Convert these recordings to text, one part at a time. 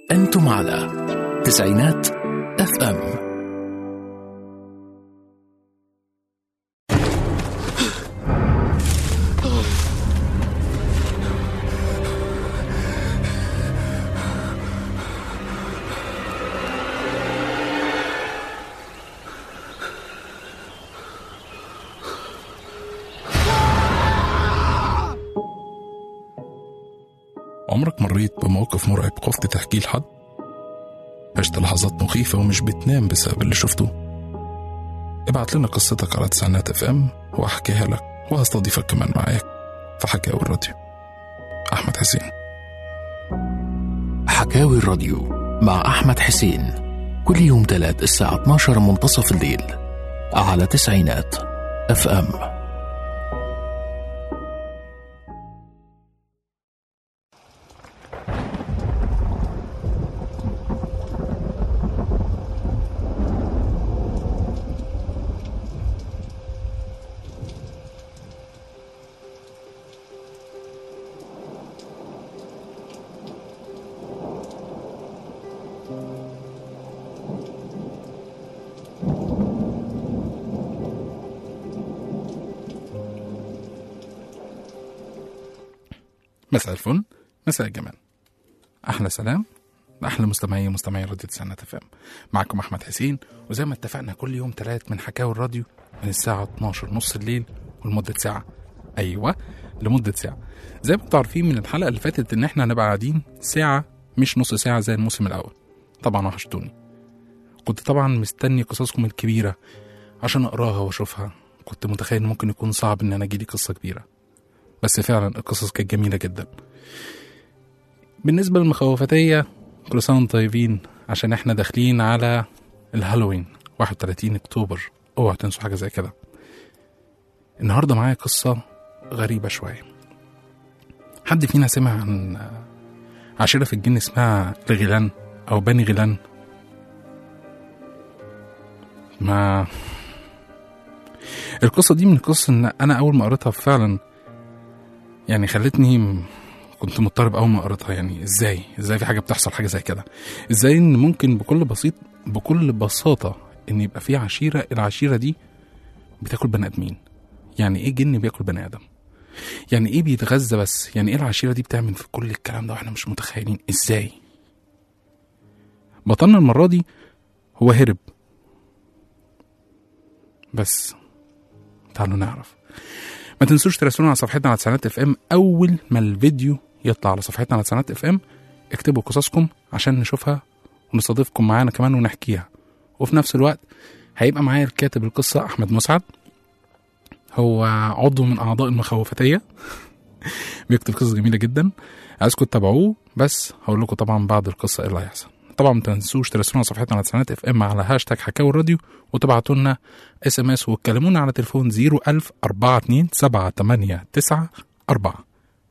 أنتم على تسعينات اف ام عمرك مريت بموقف مرعب خفت تحكيه لحد؟ عشت لحظات مخيفة ومش بتنام بسبب اللي شفته؟ ابعت لنا قصتك على تسعينات اف ام وهحكيها لك وهستضيفك كمان معاك في حكاوي الراديو أحمد حسين حكاوي الراديو مع أحمد حسين كل يوم تلات الساعة 12 منتصف الليل على تسعينات اف ام مساء الفل مساء الجمال أحلى سلام أحلى مستمعي ومستمعي راديو تسعينات اف ام معكم أحمد حسين وزي ما اتفقنا كل يوم تلات من حكاوي الراديو من الساعة 12 نص الليل ولمدة ساعة أيوة لمدة ساعة زي ما انتوا عارفين من الحلقة اللي فاتت إن احنا هنبقى قاعدين ساعة مش نص ساعة زي الموسم الأول طبعا وحشتوني كنت طبعا مستني قصصكم الكبيرة عشان أقراها وأشوفها كنت متخيل إن ممكن يكون صعب إن أنا أجيلي قصة كبيرة بس فعلا القصص كانت جميلة جدا بالنسبة للمخوفتية كل سنة وانتم طيبين عشان احنا داخلين على الهالوين 31 اكتوبر اوعوا تنسوا حاجة زي كده النهاردة معايا قصة غريبة شوية حد فينا سمع عن عشيرة في الجن اسمها الغيلان أو بني غيلان ما القصة دي من القصص إن أنا أول ما قريتها فعلا يعني خلتني م- كنت مضطرب أول ما قريتها يعني إزاي إزاي في حاجة بتحصل حاجة زي كده إزاي إن ممكن بكل بسيط بكل بساطة إن يبقى في عشيرة العشيرة دي بتاكل بني آدمين يعني إيه جن بياكل بني آدم يعني إيه بيتغذى بس يعني إيه العشيرة دي بتعمل في كل الكلام ده وإحنا مش متخيلين إزاي بطلنا المرة دي هو هرب بس تعالوا نعرف ما تنسوش تراسلونا على صفحتنا على تسعينات اف ام اول ما الفيديو يطلع على صفحتنا على تسعينات اف ام اكتبوا قصصكم عشان نشوفها ونستضيفكم معانا كمان ونحكيها وفي نفس الوقت هيبقى معايا الكاتب القصة أحمد مسعد هو عضو من أعضاء المخوفتية بيكتب قصص جميلة جدا عايزكم تتابعوه بس هقول لكم طبعا بعد القصة ايه اللي هيحصل طبعا ما تنسوش تراسلونا على صفحتنا على تسعينات اف ام على هاشتاج حكاوي الراديو وتبعتوا لنا اس ام اس وتكلمونا على تليفون 01000 42 78 9 4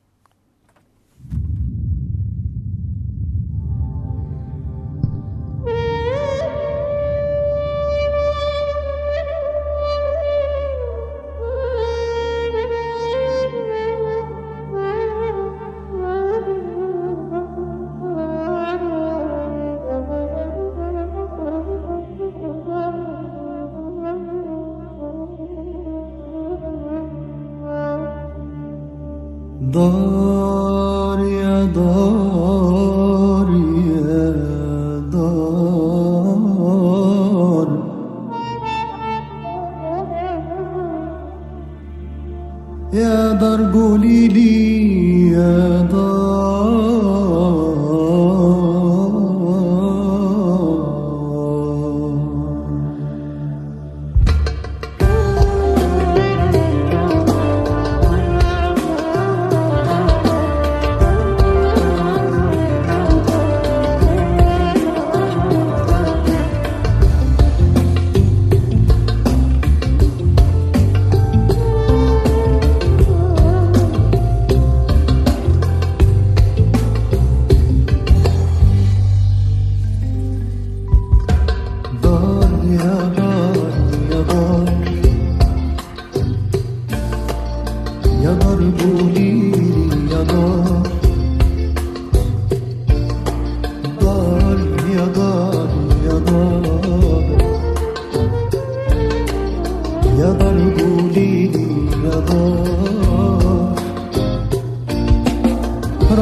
دار يا دار يا دار يا دار قولي لي يا دار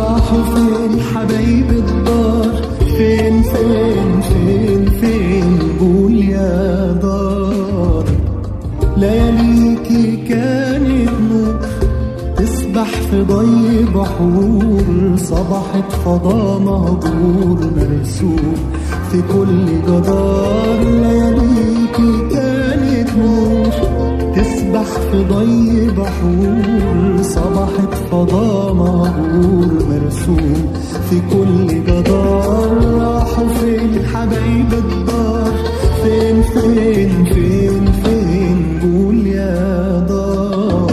راحوا فين حبايب الدار فين فين فين فين قول يا دار لياليكي كانت نور تسبح في ضي بحور صبحت فضا مهجور مرسوم في كل جدار لياليكي كانت نور تسبح في ضي بحور صبحت فضا مهجور مرسوم في كل جدار راحوا فين حبايب الدار فين فين فين فين قول يا دار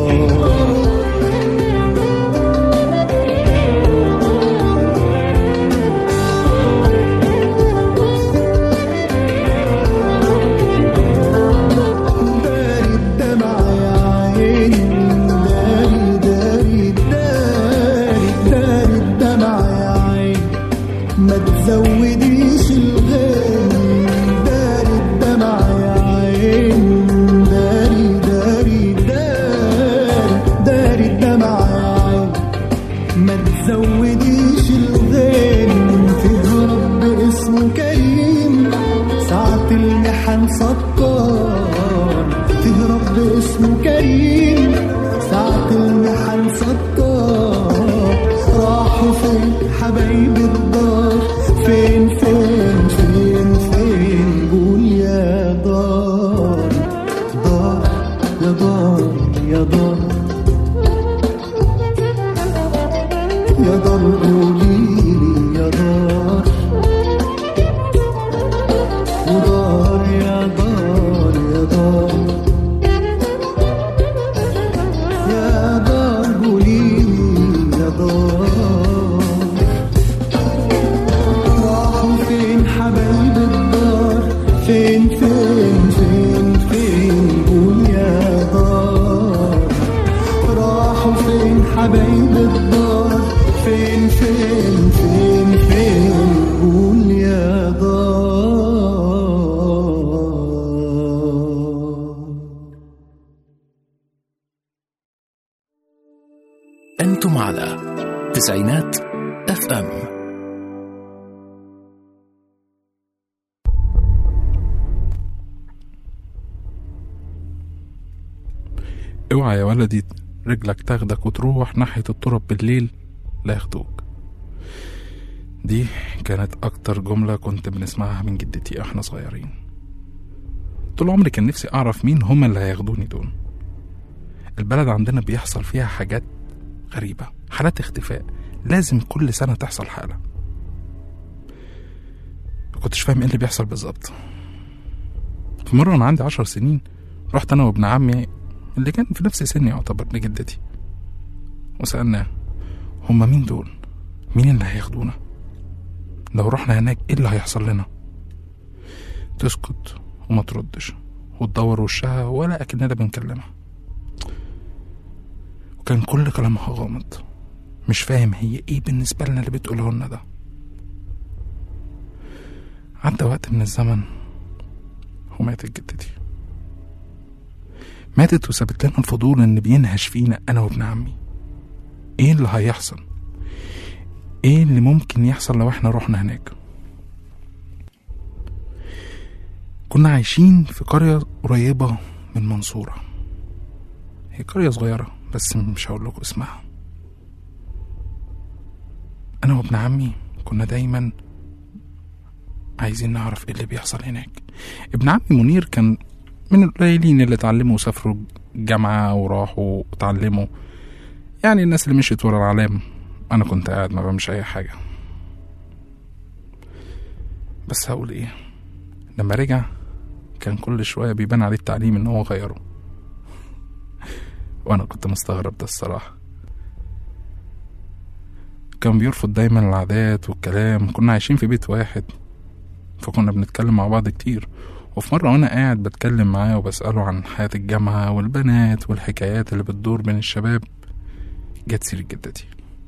داري الدمع يا عيني داري داري داري داري الدمع يا عيني ما تزوديش الغين داري الدمع يا عيني داري داري داري داري الدمع يا عيني ما تزوديش الغين فيه رب اسمه كريم ساعة المحن ستار فيه رب اسمه كريم ساعة المحن ستار راحوا فين حبايب الدار فين فين فين فين قول يا دار دار يا دار يا دار يا دار قوليلي يا دار ودار يا دار يا دار يا دار قوليلي يا دار راحوا فين حبايب الدار فين فين فين فين قول يا دار راحوا فين حبايب الدار فين فين فين فين قول يا دار أنتم على تسعينات اف ام اوعى يا ولدي رجلك تاخدك وتروح ناحية التراب بالليل لا ياخدوك دي كانت أكتر جملة كنت بنسمعها من جدتي احنا صغيرين طول عمري كان نفسي أعرف مين هما اللي هياخدوني دول البلد عندنا بيحصل فيها حاجات غريبة حالات اختفاء لازم كل سنة تحصل حالة ما كنتش فاهم ايه اللي بيحصل بالظبط في مرة أنا عندي عشر سنين رحت أنا وابن عمي اللي كان في نفس سني يعتبر لجدتي وسألناه هما مين دول؟ مين اللي هياخدونا؟ لو رحنا هناك ايه اللي هيحصل لنا؟ تسكت وما تردش وتدور وشها ولا أكننا بنكلمها وكان كل كلامها غامض مش فاهم هي ايه بالنسبة لنا اللي بتقوله لنا ده عدى وقت من الزمن وماتت جدتي ماتت وسابت لنا الفضول ان بينهش فينا انا وابن عمي ايه اللي هيحصل ايه اللي ممكن يحصل لو احنا رحنا هناك كنا عايشين في قرية قريبة من المنصورة هي قرية صغيرة بس مش هقول لكم اسمها انا وابن عمي كنا دايما عايزين نعرف ايه اللي بيحصل هناك ابن عمي منير كان من القليلين اللي اتعلموا وسافروا الجامعة وراحوا واتعلموا يعني الناس اللي مشيت ورا العلام انا كنت قاعد ما بعملش اي حاجة بس هقول ايه لما رجع كان كل شوية بيبان عليه التعليم ان هو غيره وانا كنت مستغرب ده الصراحة كان بيرفض دايما العادات والكلام كنا عايشين في بيت واحد فكنا بنتكلم مع بعض كتير وفي مرة وأنا قاعد بتكلم معاه وبسأله عن حياة الجامعة والبنات والحكايات اللي بتدور بين الشباب جت سيرة جدتي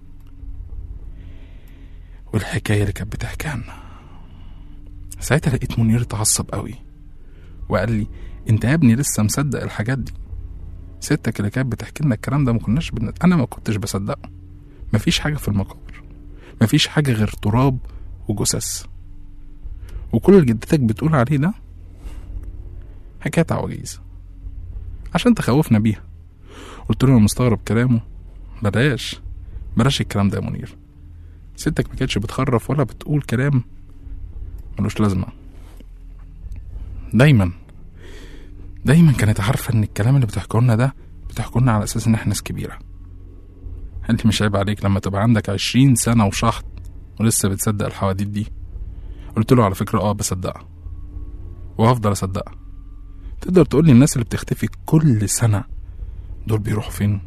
والحكاية اللي كانت بتحكي عنها ساعتها لقيت منير اتعصب قوي وقال لي انت يا ابني لسه مصدق الحاجات دي ستك اللي كانت بتحكي لنا الكلام ده ما كناش بن... انا ما كنتش بصدقه مفيش حاجة في المقابر مفيش حاجة غير تراب وجثث وكل اللي جدتك بتقول عليه ده حكاية عواجيز عشان تخوفنا بيها قلت له انا مستغرب كلامه بلاش بلاش الكلام ده يا منير ستك ما كانتش بتخرف ولا بتقول كلام ملوش لازمة دايما دايما كانت عارفة ان الكلام اللي بتحكوا لنا ده بتحكوا لنا على اساس ان احنا ناس كبيرة انت مش عيب عليك لما تبقى عندك عشرين سنة وشحط ولسه بتصدق الحواديت دي قلت له على فكرة اه بصدقها وهفضل اصدقها تقدر تقول لي الناس اللي بتختفي كل سنة دول بيروحوا فين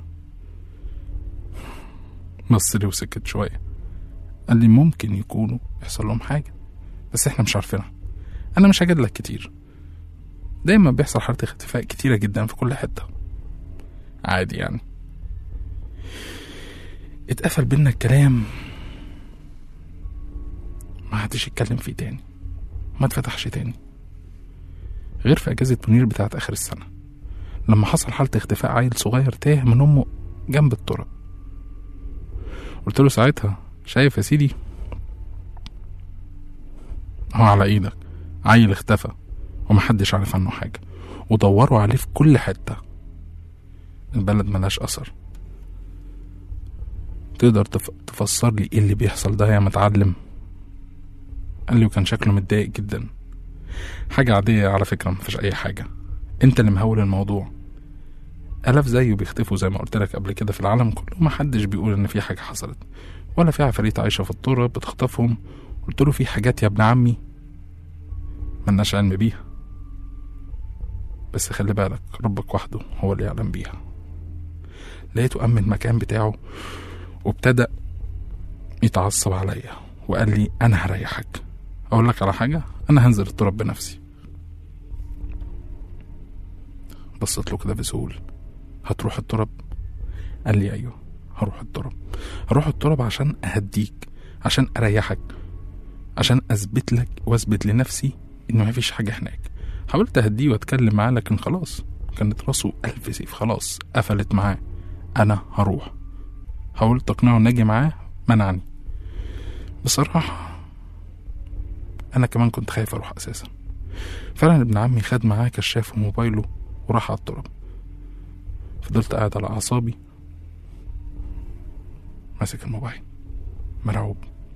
بص لي وسكت شوية قال لي ممكن يكونوا يحصل لهم حاجة بس احنا مش عارفينها انا مش هجادلك كتير دايما بيحصل حالات اختفاء كتيرة جدا في كل حتة عادي يعني اتقفل بينا الكلام ما حدش يتكلم فيه تاني ما اتفتحش تاني غير في اجازة منير بتاعت اخر السنة لما حصل حالة اختفاء عيل صغير تاه من امه جنب التراب قلت له ساعتها شايف يا سيدي هو على ايدك عيل اختفى ومحدش عارف عنه حاجة ودوروا عليه في كل حتة البلد ملاش أثر تقدر تف... تفسر لي ايه اللي بيحصل ده يا متعلم قال لي وكان شكله متضايق جدا حاجة عادية على فكرة مفيش أي حاجة أنت اللي مهول الموضوع آلاف زيه بيختفوا زي ما قلت لك قبل كده في العالم كله محدش بيقول إن في حاجة حصلت ولا في عفاريت عايشة في التراب بتخطفهم قلت له في حاجات يا ابن عمي ملناش علم بيها بس خلي بالك ربك وحده هو اللي يعلم بيها لقيته أمن المكان بتاعه وابتدأ يتعصب عليا وقال لي أنا هريحك أقول لك على حاجة أنا هنزل التراب بنفسي بصيت له كده بسهول هتروح التراب قال لي أيوه هروح التراب هروح التراب عشان أهديك عشان أريحك عشان أثبت لك وأثبت لنفسي إن مفيش حاجة هناك حاولت أهديه وأتكلم معاه لكن خلاص كانت راسه ألف سيف خلاص قفلت معاه أنا هروح حاولت أقنعه إن أجي معاه منعني بصراحة أنا كمان كنت خايف أروح أساسا فعلا ابن عمي خد معاه كشاف وموبايله وراح على التراب فضلت قاعد على أعصابي ماسك الموبايل مرعوب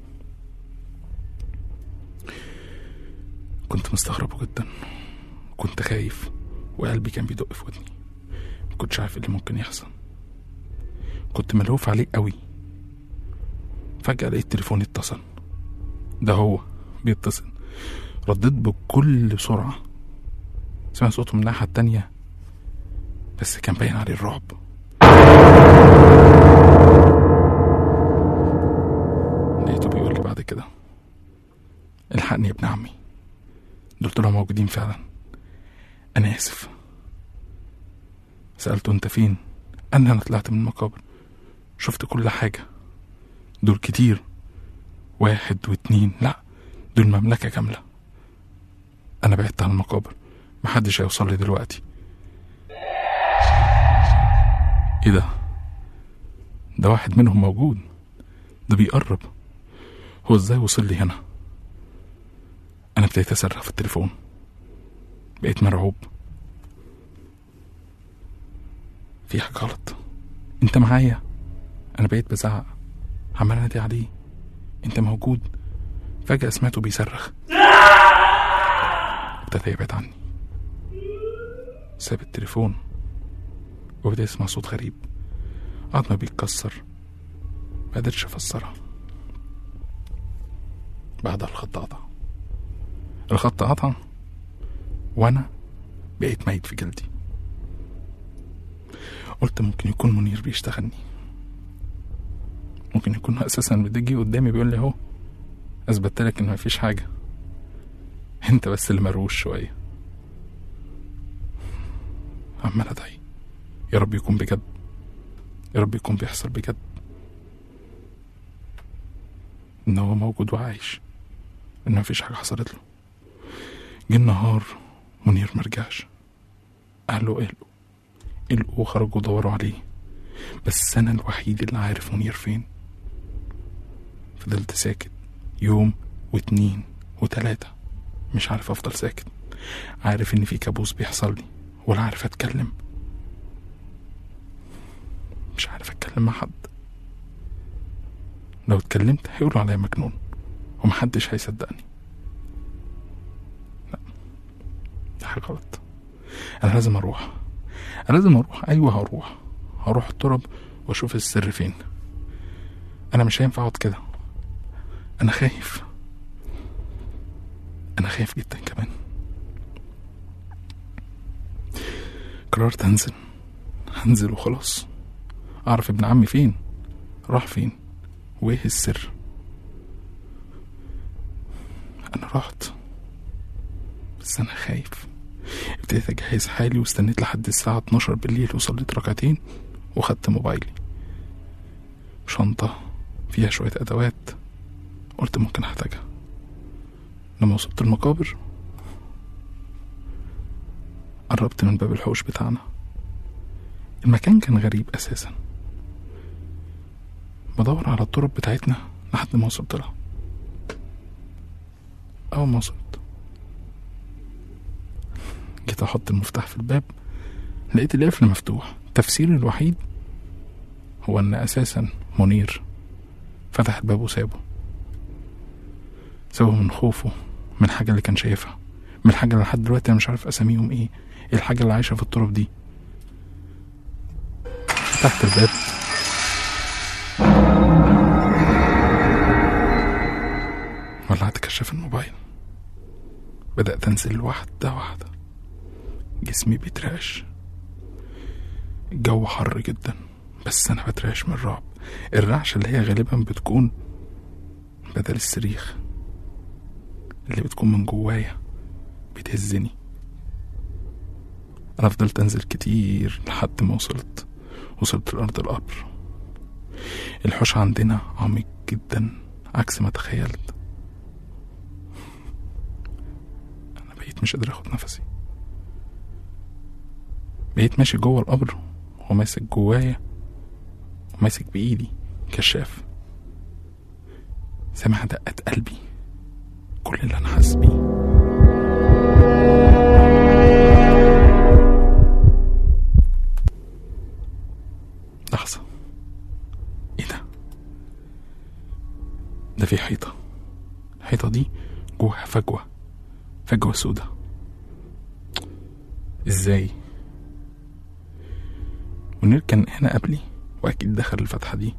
كنت مستغرب جدا كنت خايف وقلبي كان بيدق في ودني مكنتش عارف ايه اللي ممكن يحصل كنت ملهوف عليه قوي فجأة لقيت تليفوني اتصل ده هو بيتصل رديت بكل سرعة سمع صوته من الناحية التانية بس كان باين عليه الرعب لقيته بيقول لي بعد كده الحقني يا ابن عمي قلت له موجودين فعلا انا اسف سألته انت فين قال لي انا طلعت من المقابر شفت كل حاجة دول كتير واحد واتنين لا دول مملكة كاملة أنا بعدت عن المقابر محدش هيوصل لي دلوقتي ايه ده ده واحد منهم موجود ده بيقرب هو ازاي وصل لي هنا انا ابتديت اصرخ في التليفون بقيت مرعوب في حاجة غلط انت معايا انا بقيت بزعق عمال انادي عليه انت موجود فجأة سمعته بيصرخ ابتدى يبعد عني ساب التليفون وبدأ يسمع صوت غريب عظمة بيتكسر ما قدرتش افسرها بعدها الخط قطع الخط قطع وانا بقيت ميت في جلدي قلت ممكن يكون منير بيشتغلني ممكن يكون اساسا بتجي قدامي بيقول لي اهو اثبت لك ان مفيش حاجه انت بس اللي مروش شويه عمال ادعي يا رب يكون بجد يا رب يكون بيحصل بجد ان هو موجود وعايش ان مفيش حاجه حصلت له جه النهار منير مرجعش اهله قلقوا قلقوا وخرجوا دوروا عليه بس انا الوحيد اللي عارف منير فين فضلت ساكت يوم واتنين وتلاتة مش عارف افضل ساكت عارف ان في كابوس بيحصل لي ولا عارف اتكلم مش عارف اتكلم مع حد لو اتكلمت هيقولوا عليا مجنون ومحدش هيصدقني لا ده حاجة غلط انا لازم اروح انا لازم اروح ايوه هروح هروح الترب واشوف السر فين انا مش هينفع اقعد كده انا خايف انا خايف جدا كمان قررت انزل هنزل وخلاص اعرف ابن عمي فين راح فين وايه السر انا رحت بس انا خايف ابتديت اجهز حالي واستنيت لحد الساعة 12 بالليل وصليت ركعتين وخدت موبايلي شنطة فيها شوية أدوات قلت ممكن أحتاجها لما وصلت المقابر قربت من باب الحوش بتاعنا المكان كان غريب أساسا بدور على الطرق بتاعتنا لحد ما وصلت لها أول ما وصلت جيت أحط المفتاح في الباب لقيت القفل مفتوح تفسيري الوحيد هو إن أساسا منير فتح الباب وسابه سابه من خوفه من الحاجة اللي كان شايفها من الحاجة اللي لحد دلوقتي أنا مش عارف أساميهم إيه إيه الحاجة اللي عايشة في التراب دي فتحت الباب ولعت كشاف الموبايل بدأت أنزل واحدة واحدة جسمي بيترعش الجو حر جدا بس أنا بترعش من الرعب الرعشة اللي هي غالبا بتكون بدل الصريخ اللي بتكون من جوايا بتهزني أنا فضلت أنزل كتير لحد ما وصلت وصلت لأرض القبر الحوش عندنا عميق جدا عكس ما تخيلت أنا بقيت مش قادر أخد نفسي بقيت ماشي جوه القبر وماسك جوايا وماسك بإيدي كشاف سامع دقات قلبي كل اللي أنا حاسس بيه لحظة ايه ده ده في حيطة الحيطة دي جواها فجوة فجوة سودة ازاي منير كان هنا قبلي واكيد دخل الفتحة دي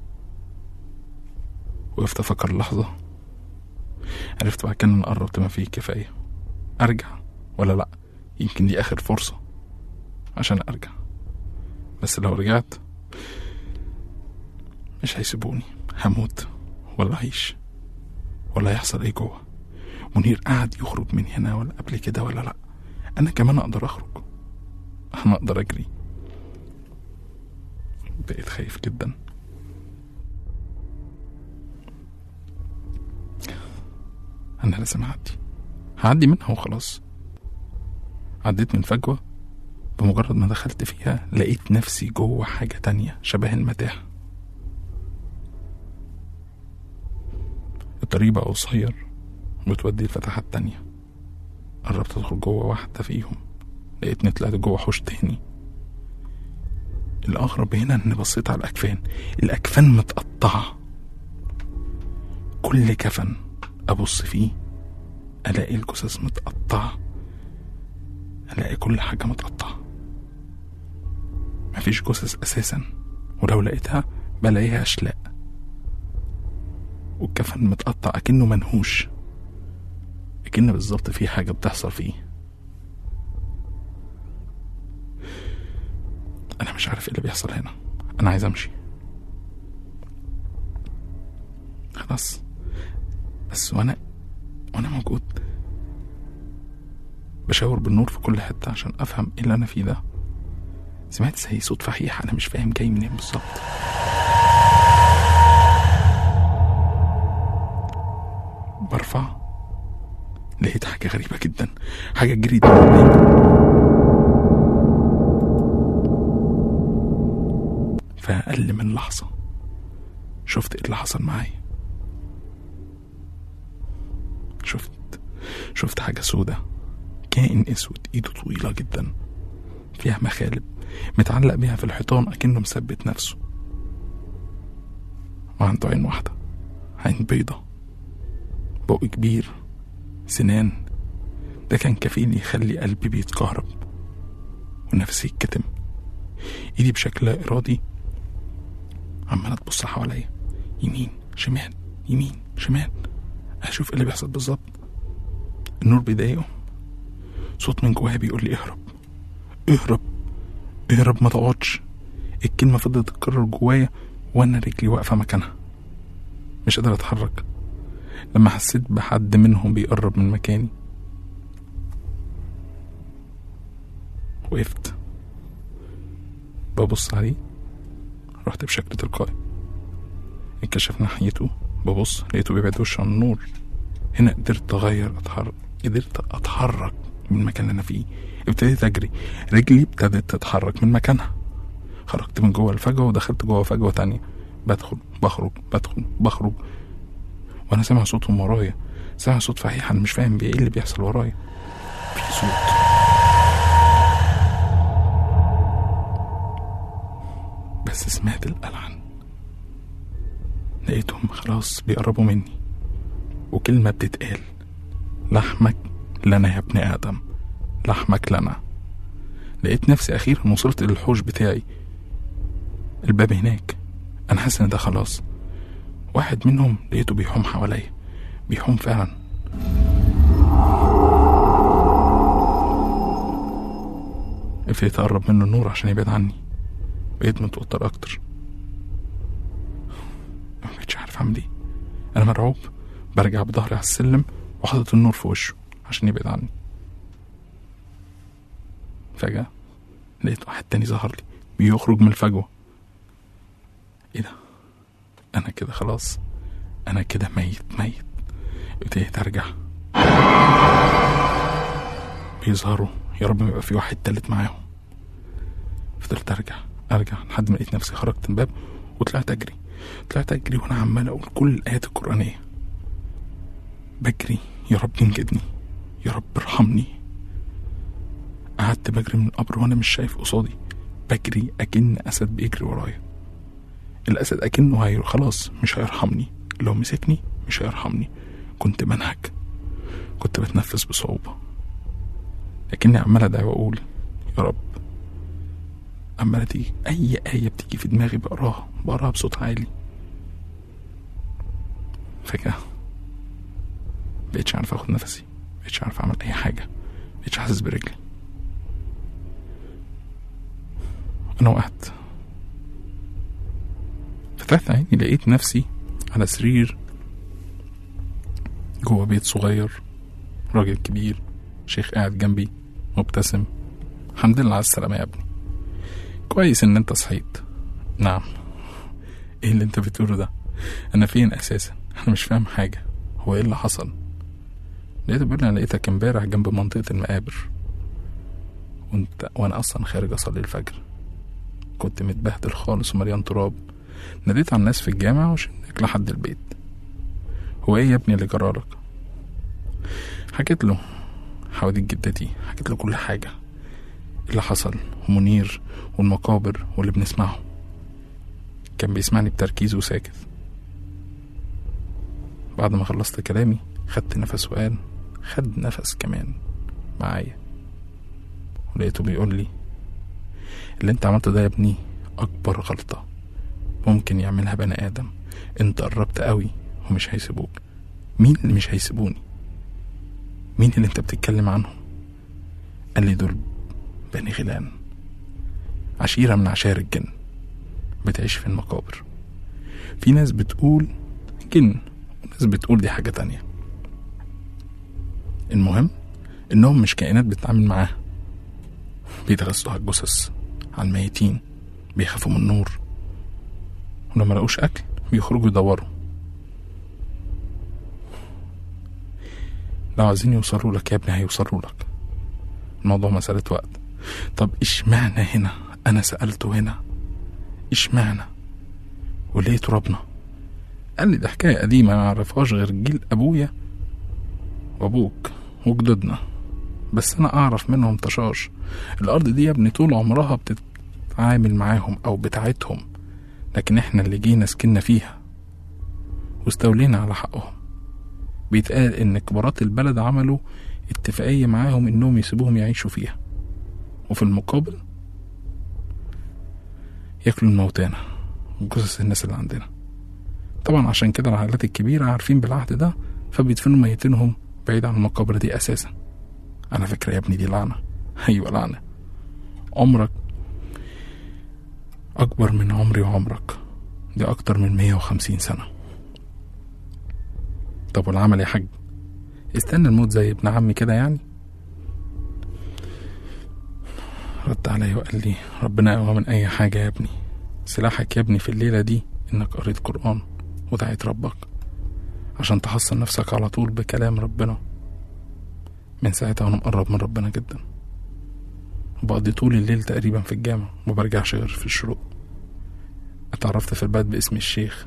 وقفت افكر لحظة عرفت بعد كده ان قربت ما فيه كفاية ارجع ولا لا يمكن دي اخر فرصة عشان ارجع بس لو رجعت مش هيسيبوني هموت ولا هعيش ولا هيحصل ايه جوه منير قاعد يخرج من هنا ولا قبل كده ولا لا انا كمان اقدر اخرج انا اقدر اجري بقيت خايف جدا انا لازم اعدي هعدي منها وخلاص عديت من فجوة بمجرد ما دخلت فيها لقيت نفسي جوه حاجة تانية شبه المتاهة الطريق بقى قصير بتودي الفتحات تانية قربت ادخل جوه واحدة فيهم لقيتني طلعت جوه حوش تاني الأغرب هنا إني بصيت على الأكفان الأكفان متقطعة كل كفن أبص فيه ألاقي الجثث متقطعة ألاقي كل حاجة متقطعة مفيش جثث أساسا ولو لقيتها بلاقيها أشلاء والكفن متقطع أكنه منهوش أكن بالظبط في حاجة بتحصل فيه أنا مش عارف إيه اللي بيحصل هنا أنا عايز أمشي خلاص بس وأنا وأنا موجود بشاور بالنور في كل حتة عشان أفهم إيه اللي أنا فيه ده سمعت زي صوت فحيح أنا مش فاهم جاي منين بالظبط برفع لقيت حاجة غريبة جدا حاجة جريت من قدامي في أقل من لحظة شفت إيه اللي حصل معايا شفت حاجة سودة كائن اسود ايده طويلة جدا فيها مخالب متعلق بيها في الحيطان اكنه مثبت نفسه وعنده عين واحدة عين بيضة بق كبير سنان ده كان كفيل يخلي قلبي بيتكهرب ونفسي يتكتم ايدي بشكل لا ارادي عمالة تبص حواليا يمين شمال يمين شمال اشوف ايه اللي بيحصل بالظبط النور بيضايقه صوت من جوايا بيقول لي اهرب اهرب اهرب ما تقعدش الكلمة فضلت تتكرر جوايا وانا رجلي واقفة مكانها مش قادر اتحرك لما حسيت بحد منهم بيقرب من مكاني وقفت ببص عليه رحت بشكل تلقائي اتكشف ناحيته ببص لقيته بيبعد وشه عن النور هنا قدرت اغير اتحرك قدرت اتحرك من المكان اللي انا فيه ابتديت اجري رجلي ابتدت تتحرك من مكانها خرجت من جوه الفجوه ودخلت جوه فجوه تانية بدخل بخرج بدخل بخرج وانا سامع صوتهم ورايا سامع صوت فحيح انا مش فاهم بيه ايه اللي بيحصل ورايا في صوت بس سمعت الألعن لقيتهم خلاص بيقربوا مني وكلمة بتتقال لحمك لنا يا ابن آدم لحمك لنا لقيت نفسي أخيرا وصلت للحوش بتاعي الباب هناك أنا حاسس إن ده خلاص واحد منهم لقيته بيحوم حواليا بيحوم فعلا ابتديت أقرب منه النور عشان يبعد عني بقيت متوتر أكتر ما بقتش عارف أعمل إيه أنا مرعوب برجع بظهري على السلم وحاطط النور في وشه عشان يبعد عني فجأة لقيت واحد تاني ظهر لي بيخرج من الفجوة ايه ده انا كده خلاص انا كده ميت ميت ابتديت ارجع بيظهروا يا رب ما يبقى في واحد تالت معاهم فضلت ارجع ارجع لحد ما لقيت نفسي خرجت من الباب وطلعت اجري طلعت اجري وانا عمال اقول كل الايات القرانيه بجري يا رب انجدني يا رب ارحمني قعدت بجري من القبر وانا مش شايف قصادي بجري اكن اسد بيجري ورايا الاسد اكنه هي خلاص مش هيرحمني لو مسكني مش هيرحمني كنت بنهج كنت بتنفس بصعوبة لكني عمال ادعي واقول يا رب عمالة تيجي أي آية بتيجي في دماغي بقراها بقراها بصوت عالي فجأة مبقتش عارف اخد نفسي مبقتش عارف اعمل اي حاجة مبقتش حاسس برجلي انا وقعت فتحت عيني لقيت نفسي على سرير جوه بيت صغير راجل كبير شيخ قاعد جنبي مبتسم الحمد لله على السلامة يا ابني كويس ان انت صحيت نعم ايه اللي انت بتقوله ده انا فين اساسا انا مش فاهم حاجة هو ايه اللي حصل لقيته بيقول لي انا لقيتك امبارح جنب منطقة المقابر وانت وانا اصلا خارج اصلي الفجر كنت متبهدل خالص ومليان تراب ناديت على الناس في الجامع وشنك لحد البيت هو ايه يا ابني اللي جرالك حكيت له حواديت جدتي حكيت له كل حاجة اللي حصل ومنير والمقابر واللي بنسمعه كان بيسمعني بتركيز وساكت بعد ما خلصت كلامي خدت نفس وقال خد نفس كمان معايا ولقيته بيقول لي اللي انت عملته ده يا ابني اكبر غلطة ممكن يعملها بني ادم انت قربت قوي ومش هيسيبوك مين اللي مش هيسيبوني مين اللي انت بتتكلم عنهم قال لي دول بني غيلان عشيرة من عشائر الجن بتعيش في المقابر في ناس بتقول جن وناس بتقول دي حاجة تانية المهم انهم مش كائنات بتتعامل معاها بيتغسلوا على الجثث على الميتين بيخافوا من النور ولما لقوش اكل بيخرجوا يدوروا لو عايزين يوصلوا لك يا ابني هيوصلوا لك الموضوع مسألة وقت طب اشمعنى هنا انا سألته هنا اشمعنى وليه ترابنا قال لي ده حكاية قديمة ما يعرفهاش غير جيل أبويا وأبوك وجدودنا بس انا اعرف منهم طشاش الارض دي يا ابني طول عمرها بتتعامل معاهم او بتاعتهم لكن احنا اللي جينا سكننا فيها واستولينا على حقهم بيتقال ان كبارات البلد عملوا اتفاقية معاهم انهم يسيبوهم يعيشوا فيها وفي المقابل ياكلوا الموتانا وجثث الناس اللي عندنا طبعا عشان كده العائلات الكبيرة عارفين بالعهد ده فبيدفنوا ميتينهم بعيد عن المقابر دي أساسا على فكرة يا ابني دي لعنة أيوة لعنة عمرك أكبر من عمري وعمرك دي أكتر من مية وخمسين سنة طب والعمل يا حاج استنى الموت زي ابن عمي كده يعني رد عليا وقال لي ربنا أقوى من أي حاجة يا ابني سلاحك يا ابني في الليلة دي إنك قريت قرآن ودعيت ربك عشان تحصن نفسك على طول بكلام ربنا من ساعتها وأنا مقرب من ربنا جدا وبقضي طول الليل تقريبا في الجامع ومبرجعش غير في الشروق اتعرفت في البلد باسم الشيخ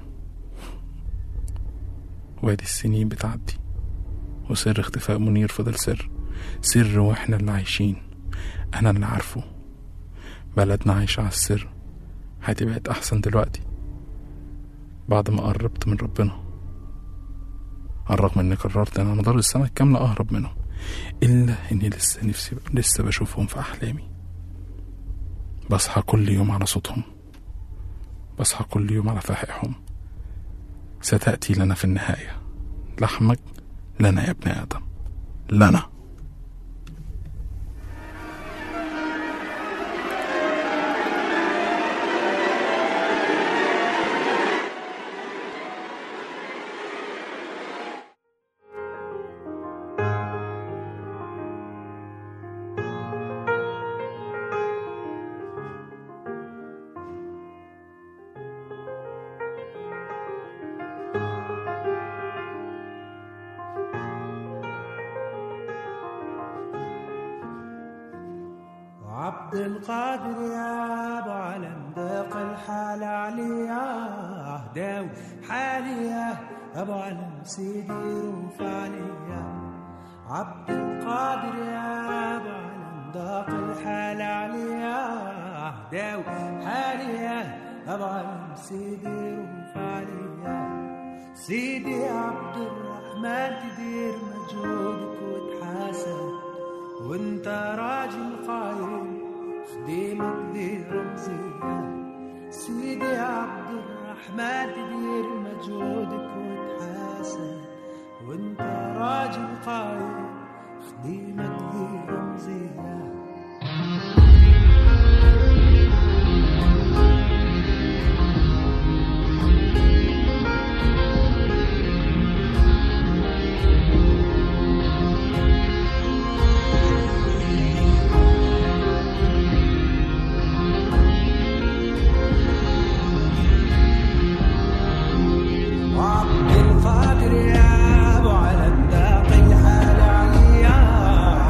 وادي السنين بتعدي وسر اختفاء منير فضل سر سر واحنا اللي عايشين انا اللي عارفه بلدنا عايشة على السر حياتي بقت احسن دلوقتي بعد ما قربت من ربنا على الرغم اني قررت ان على مدار السنة الكاملة اهرب منهم الا اني لسه نفسي لسه بشوفهم في احلامي بصحى كل يوم على صوتهم بصحى كل يوم على فحائهم ستأتي لنا في النهاية لحمك لنا يا ابن آدم لنا عبد القادر يا ابو علم ذاق الحال عليا داوي حالي يا ابو علم سيدي روف عليا عبد القادر يا ابو علم ذاق الحال عليا داوي حالي يا ابو علم سيدي روف عليا سيدي عبد الرحمن تدير مجهودك وتحاسب وانت راجل قايم خديمك ذي رمزية سيدي عبد الرحمن تدير مجهودك وتحاسب وانت راجل قايم خديمك ذي رمزية وعبد القادر يا ابو علم باقي الحال عليا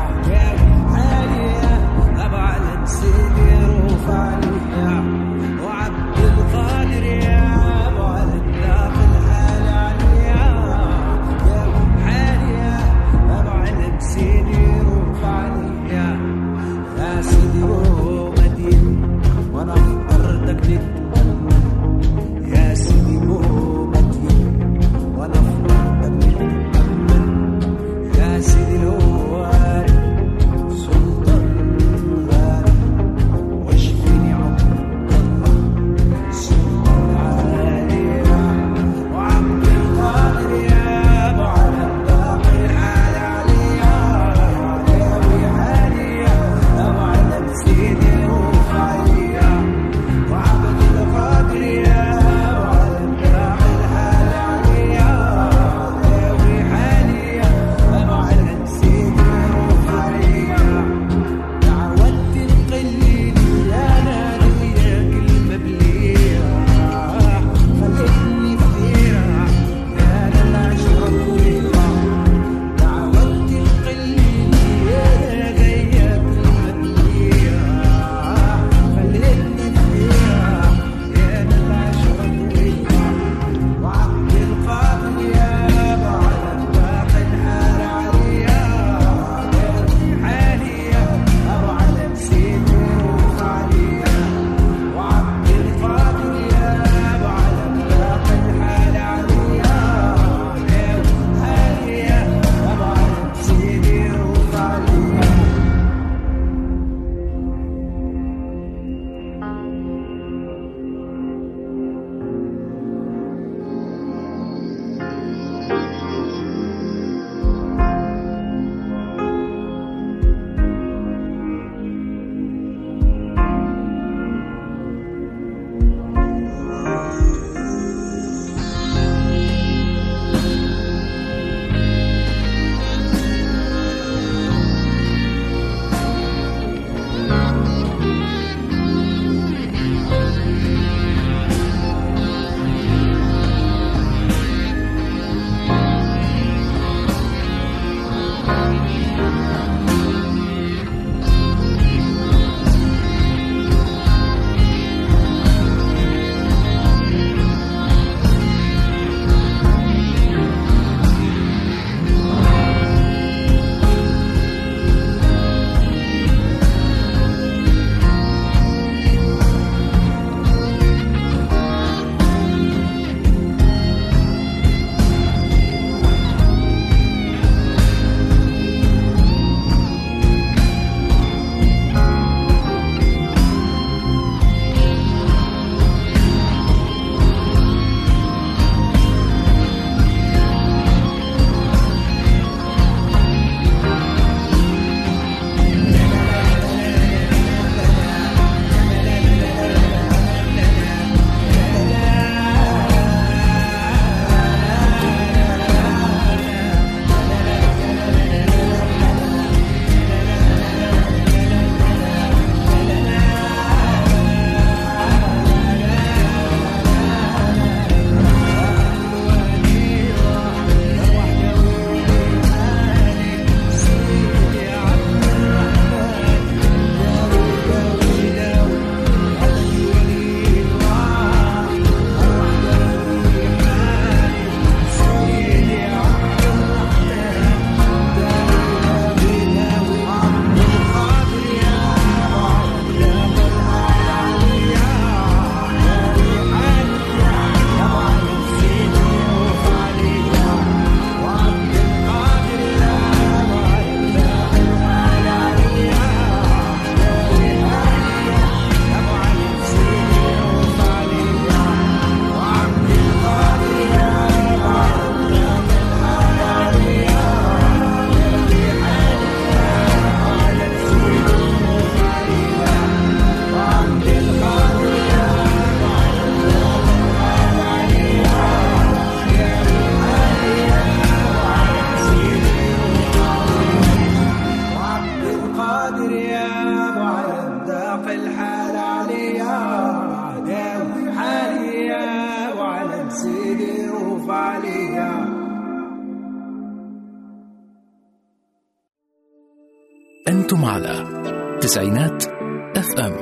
أنتم على تسعينات اف ام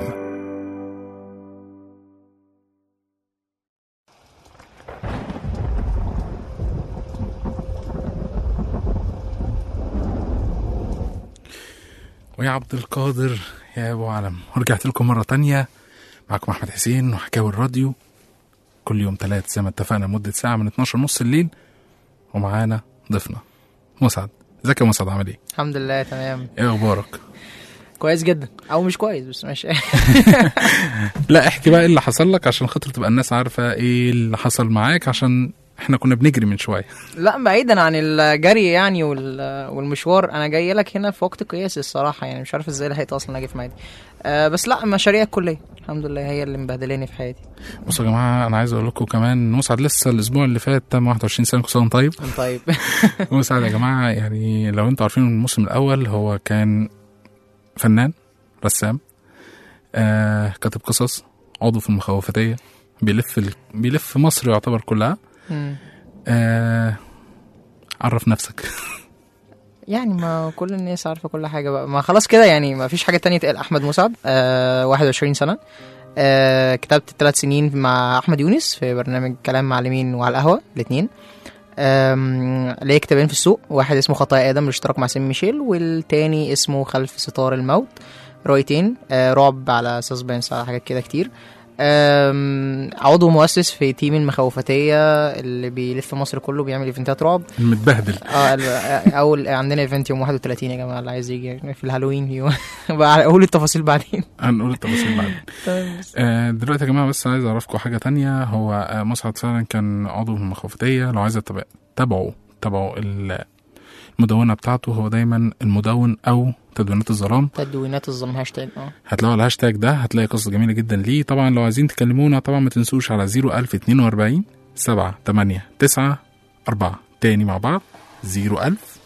ويا عبد القادر يا ابو علم ورجعت لكم مره تانية معكم احمد حسين وحكاوي الراديو كل يوم تلات زي ما اتفقنا مده ساعه من 12 نص الليل ومعانا ضيفنا مسعد ازيك يا مسعد عامل ايه؟ الحمد لله تمام ايه اخبارك؟ كويس جدا او مش كويس بس ماشي لا احكي بقى ايه اللي حصل لك عشان خاطر تبقى الناس عارفه ايه اللي حصل معاك عشان احنا كنا بنجري من شويه لا بعيدا عن الجري يعني وال- والمشوار انا جاي لك هنا في وقت قياسي الصراحه يعني مش عارف ازاي لحقت اصلا اجي في ميعادي آه بس لا مشاريع الكليه الحمد لله هي اللي مبهدلاني في حياتي بصوا يا جماعه انا عايز اقول لكم كمان مسعد لسه الاسبوع اللي فات تم 21 سنه كل سنه وأنت طيب طيب مسعد يا جماعة يعني لو انتوا عارفين من الموسم الأول هو كان فنان رسام آه كاتب قصص عضو في المخوفتية بيلف ال... بيلف مصر يعتبر كلها مم. آه عرف نفسك يعني ما كل الناس عارفه كل حاجه بقى ما خلاص كده يعني ما فيش حاجه تانية تقل احمد مسعد آه 21 سنه آه كتبت ثلاث سنين مع احمد يونس في برنامج كلام معلمين وعلى القهوه الاثنين ليه كتابين في السوق واحد اسمه خطايا ادم بالاشتراك مع سامي ميشيل والتاني اسمه خلف ستار الموت روايتين آه رعب على سسبنس على حاجات كده كتير آم، عضو مؤسس في تيم المخوفتية اللي بيلف مصر كله بيعمل ايفنتات رعب المتبهدل اه ال- اول عندنا ايفنت يوم 31 يا جماعه اللي عايز يجي في الهالوين يوم بقى اقول التفاصيل بعدين هنقول التفاصيل بعدين تمام بس. آه دلوقتي يا جماعة بس عايز أعرفكم حاجة تانية هو آه مسعد فعلا كان عضو في المخوفتية لو عايز تتابع- تتابعوا تابعوا ال- المدونة بتاعته هو دايما المدون أو تدوينات الظلام تدوينات الظلم هاشتاج اه هتلاقوا الهاشتاج ده هتلاقي قصص جميلة جدا ليه طبعا لو عايزين تكلمونا طبعا ما تنسوش على 01042 7 8 9 4 تاني مع بعض 01000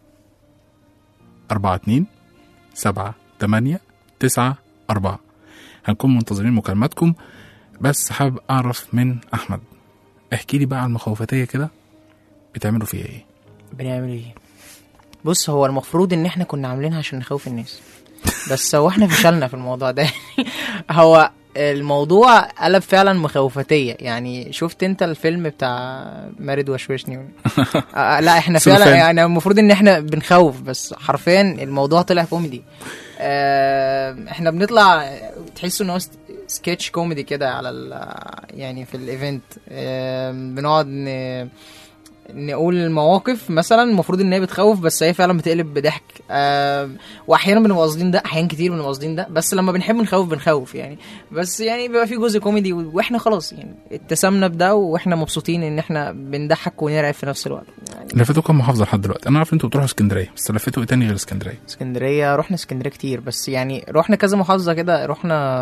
4 2 7 8 9 4 هنكون منتظرين مكالماتكم بس حابب أعرف من أحمد احكي لي بقى عن المخوفتية كده بتعملوا فيها ايه بنعمل ايه بص هو المفروض ان احنا كنا عاملينها عشان نخوف الناس بس هو احنا فشلنا في الموضوع ده هو الموضوع قلب فعلا مخوفتية يعني شفت انت الفيلم بتاع مارد وشوشني آه لا احنا فعلا سلوفان. يعني المفروض ان احنا بنخوف بس حرفيا الموضوع طلع كوميدي آه احنا بنطلع تحسوا ان هو س- سكتش كوميدي كده على ال- يعني في الايفنت آه بنقعد ن... نقول المواقف مثلا المفروض ان هي بتخوف بس هي فعلا بتقلب بضحك آه واحيانا بنبقى قاصدين ده احيان كتير بنبقى قاصدين ده بس لما بنحب نخوف بنخوف يعني بس يعني بيبقى في جزء كوميدي و- واحنا خلاص يعني اتسمنا بده واحنا مبسوطين ان احنا بنضحك ونرعب في نفس الوقت يعني لفتوا كام محافظة لحد دلوقتي أنا عارف انتوا بتروحوا اسكندرية بس لفتوا ايه تاني غير اسكندرية اسكندريه رحنا اسكندريه كتير بس يعني رحنا كذا محافظه كده رحنا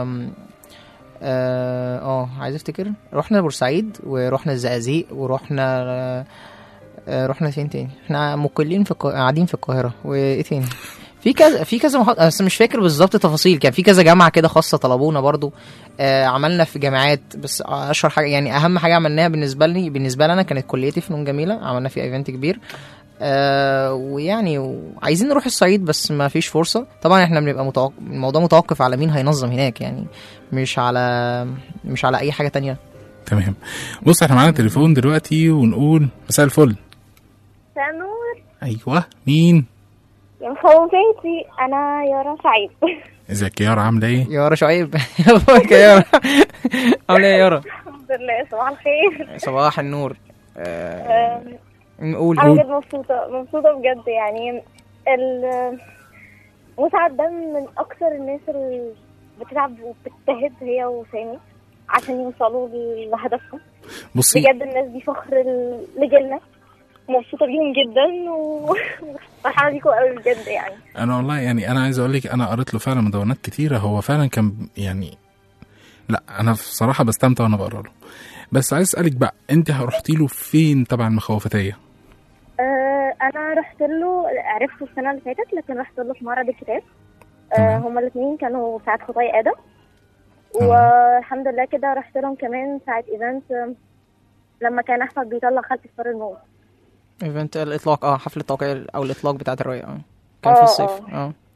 اه آه، عايز افتكر رحنا بورسعيد ورحنا الزقازيق ورحنا آه، آه، رحنا فين تاني احنا مقلين في القا... قاعدين في القاهره وايه تاني في كذا في كذا محافظه بس مش فاكر بالظبط تفاصيل كان في كذا جامعه كده خاصه طلبونا برضو آه عملنا في جامعات بس اشهر حاجه يعني اهم حاجه عملناها بالنسبه لي بالنسبه لنا كانت كليتي فنون جميله عملنا فيها ايفنت كبير آه ويعني وعايزين نروح الصعيد بس ما فيش فرصة طبعا احنا بنبقى متوقف الموضوع متوقف على مين هينظم هناك يعني مش على مش على اي حاجة تانية تمام بص احنا معانا تليفون دلوقتي ونقول مساء الفل سنور ايوه مين يا مخوفتي انا يارا سعيد ازيك يا يارا عامله ايه يارا شعيب اخبارك يا يارا عاملة ايه يا يارا الحمد لله صباح الخير صباح النور آه أم، نقول انا بجد مبسوطه مبسوطه بجد يعني ال- مسعد ده من اكثر الناس اللي بتتعب وبتجتهد هي وسامي عشان يوصلوا لهدفهم بصي بجد الناس دي فخر ال- لجيلنا مبسوطه بيهم جدا وفرحانه بيكم قوي بجد يعني انا والله يعني انا عايز اقول لك انا قريت له فعلا مدونات كتيره هو فعلا كان يعني لا انا بصراحه بستمتع وانا بقرا له بس عايز اسالك بقى انت رحتي له فين تبع المخوفتيه آه، انا رحت له عرفته السنه اللي فاتت لكن رحت له في معرض الكتاب آه، تمام. هما الاثنين كانوا ساعة خطاي ادم تمام. والحمد لله كده رحت لهم كمان ساعة ايفنت آم، لما كان احمد بيطلع خلف ستار الموت ايفنت الاطلاق اه حفلة التوقيع او الاطلاق بتاعت الرؤية اه كان في آه، الصيف آه. اه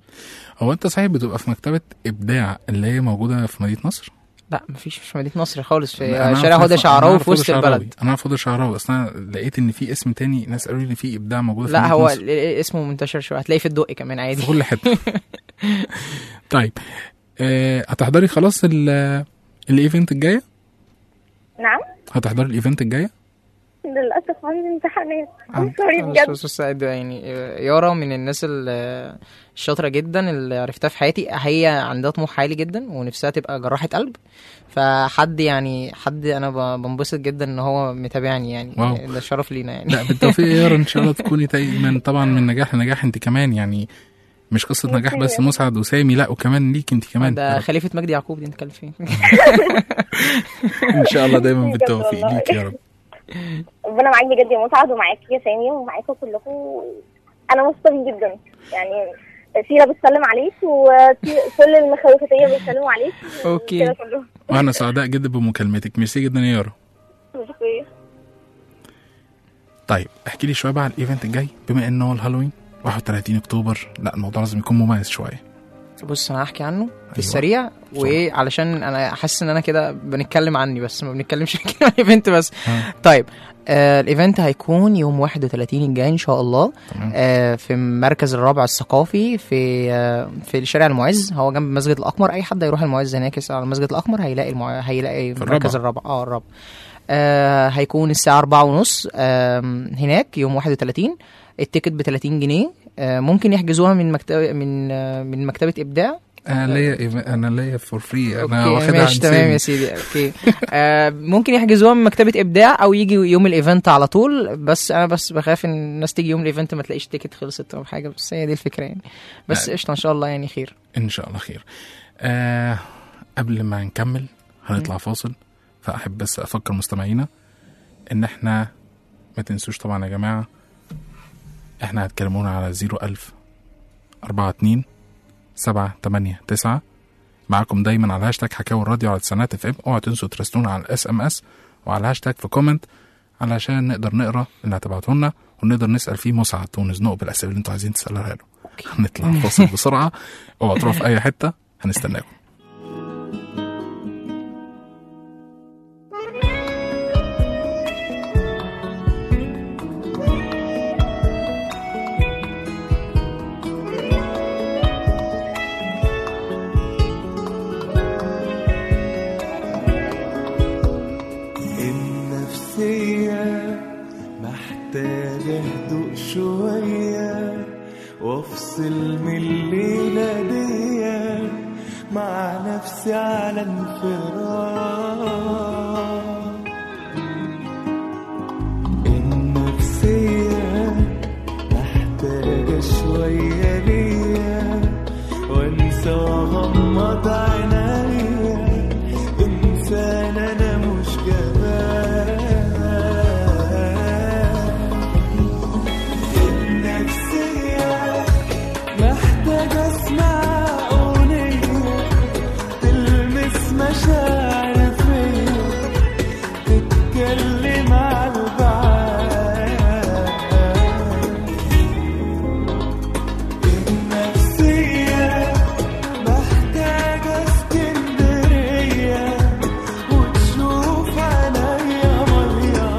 هو انت صحيح بتبقى في مكتبه ابداع اللي هي موجوده في مدينه نصر لا مفيش في مدينه نصر خالص في أنا شارع أعرف- هدى أنا شعراوي أعرف في هدى وسط شعراوي. البلد انا عارف هدى شعراوي اصل انا لقيت ان في اسم تاني ناس قالوا لي في ابداع موجود في لا مدينة هو نصر. ال- ال- اسمه منتشر شويه هتلاقيه في الدقي كمان عادي في كل حته طيب آه، هتحضري خلاص ال- الايفنت الجايه نعم هتحضري الايفنت الجايه للأسف عندي امتحانات عن- سوري بس- بجد بس بس سعيد يعني آه، يارا من الناس ال- الشاطره جدا اللي عرفتها في حياتي هي عندها طموح عالي جدا ونفسها تبقى جراحه قلب فحد يعني حد انا ب- بنبسط جدا ان هو متابعني يعني واو. ده شرف لينا يعني لا بالتوفيق يا يارا ان شاء الله تكوني دايما طبعا من نجاح لنجاح انت كمان يعني مش قصه نجاح بس مسعد وسامي لا وكمان ليك انت كمان يا ده رب. خليفه مجدي يعقوب دي انت كلف فين ان شاء الله دايما بجد بالتوفيق والله. ليك يا رب ربنا معاك بجد يا مسعد ومعاك يا سامي ومعاكم كلكم انا مبسوطه بيه جدا يعني سيرة بتسلم عليك وكل المخاوفتية بيسلموا عليك أوكي. كده كله وانا سعداء جدا بمكالمتك ميرسي جدا يا يارا أوكي. طيب احكي لي شويه بقى على الايفنت الجاي بما انه هو الهالوين 31 اكتوبر لا الموضوع لازم يكون مميز شويه بص انا هحكي عنه في أيوة. السريع وايه علشان انا حاسس ان انا كده بنتكلم عني بس ما بنتكلمش عن الايفنت بس ها. طيب آه الايفنت هيكون يوم 31 الجاي ان شاء الله تمام آه في مركز الرابع الثقافي في آه في شارع المعز هو جنب مسجد الاقمر اي حد يروح المعز هناك يسأل على مسجد الاقمر هيلاقي المع... هيلاقي في مركز الرابع اه الرابع آه هيكون الساعه 4 ونص آه هناك يوم 31 التيكت ب 30 جنيه آه ممكن يحجزوها من مكتبه من آه من مكتبه ابداع انا ليا إيف- انا ليا فور فري انا اوكي واخدها عن ماشي تمام سامي يا سيدي اوكي آه ممكن يحجزوها من مكتبه ابداع او يجي يوم الايفنت على طول بس انا بس بخاف ان الناس تيجي يوم الايفنت ما تلاقيش تيكت خلصت او حاجه بس هي دي الفكره يعني بس لا. قشطه ان شاء الله يعني خير ان شاء الله خير آه قبل ما نكمل هنطلع فاصل فاحب بس افكر مستمعينا ان احنا ما تنسوش طبعا يا جماعه احنا هتكلمونا على 01000 42 7 8 9 معاكم دايما على هاشتاج حكاوي الراديو على سنات اف ام اوعوا تنسوا ترسلونا على الاس ام اس وعلى هاشتاج في كومنت علشان نقدر نقرا اللي هتبعته لنا ونقدر نسال فيه مسعد ونزنقه بالاسئله اللي انتوا عايزين تسالوها له هنطلع فاصل بسرعه اوعوا تروحوا في اي حته هنستناكم النفسية محتاجة هدوء شوية وافصل من الليلة دي مع نفسي على انفراد النفسية محتاجة شوية ليا وانسى واغمض عينيا انسان انا مش جبان النفسية محتاجة اسمع اغنية تلمس مشاعر فيا تتكلم على البعاد النفسية محتاجة اسكندرية وتشوف عليا مية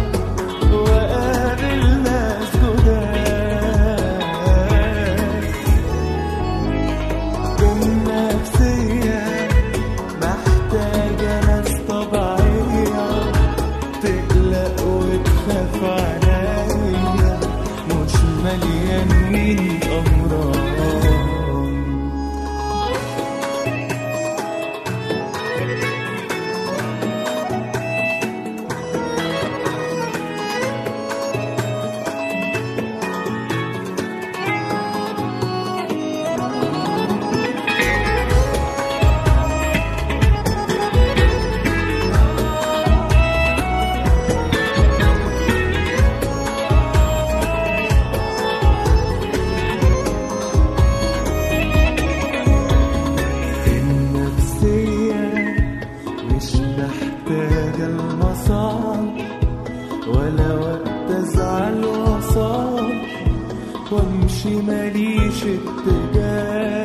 وقابل ناس جداد النفسية محتاجة ناس طبيعية تقلق وتخاف عليا مش مليانين أمراض النفسية مش محتاجة المصاعب ولا وقت ازعل وصال وامشي ماليش اتجاه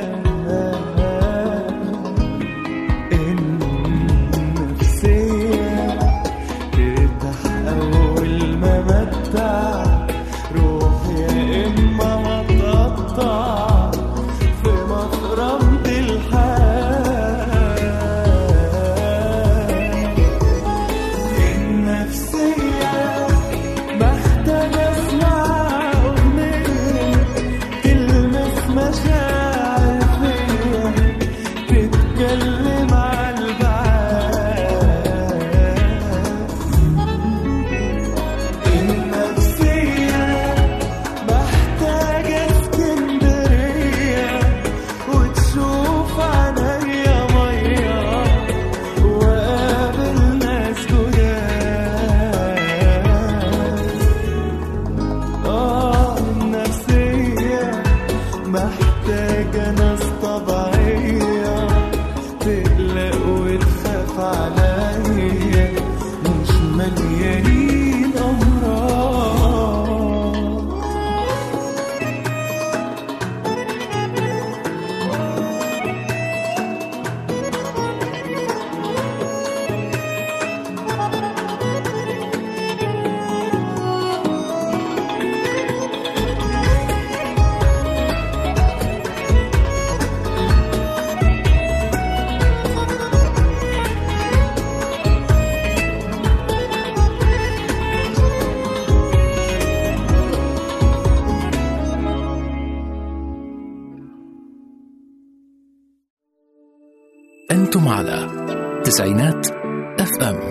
أنتم على تسعينات اف ام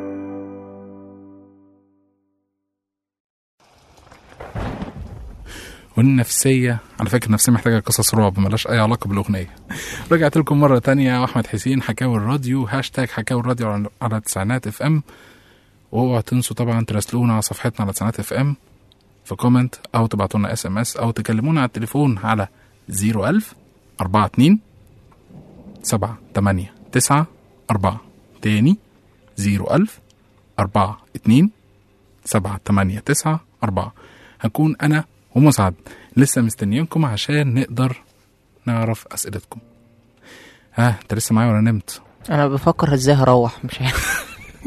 والنفسية على فكرة النفسية محتاجة قصص رعب ملهاش أي علاقة بالأغنية رجعت لكم مرة تانية وأحمد حسين حكاوي الراديو هاشتاج حكاوي الراديو على- على تسعينات اف ام واوعوا تنسوا طبعا تراسلونا على صفحتنا على تسعينات اف ام في كومنت أو تبعتوا لنا اس ام اس أو تكلمونا على التليفون على 01000 42 7 8 9 4 تاني 01000 42 7 8 9 4 هكون أنا ومسعد لسه مستنيينكم عشان نقدر نعرف أسئلتكم ها انت لسه معايا ولا نمت انا بفكر ازاي هروح مش عارف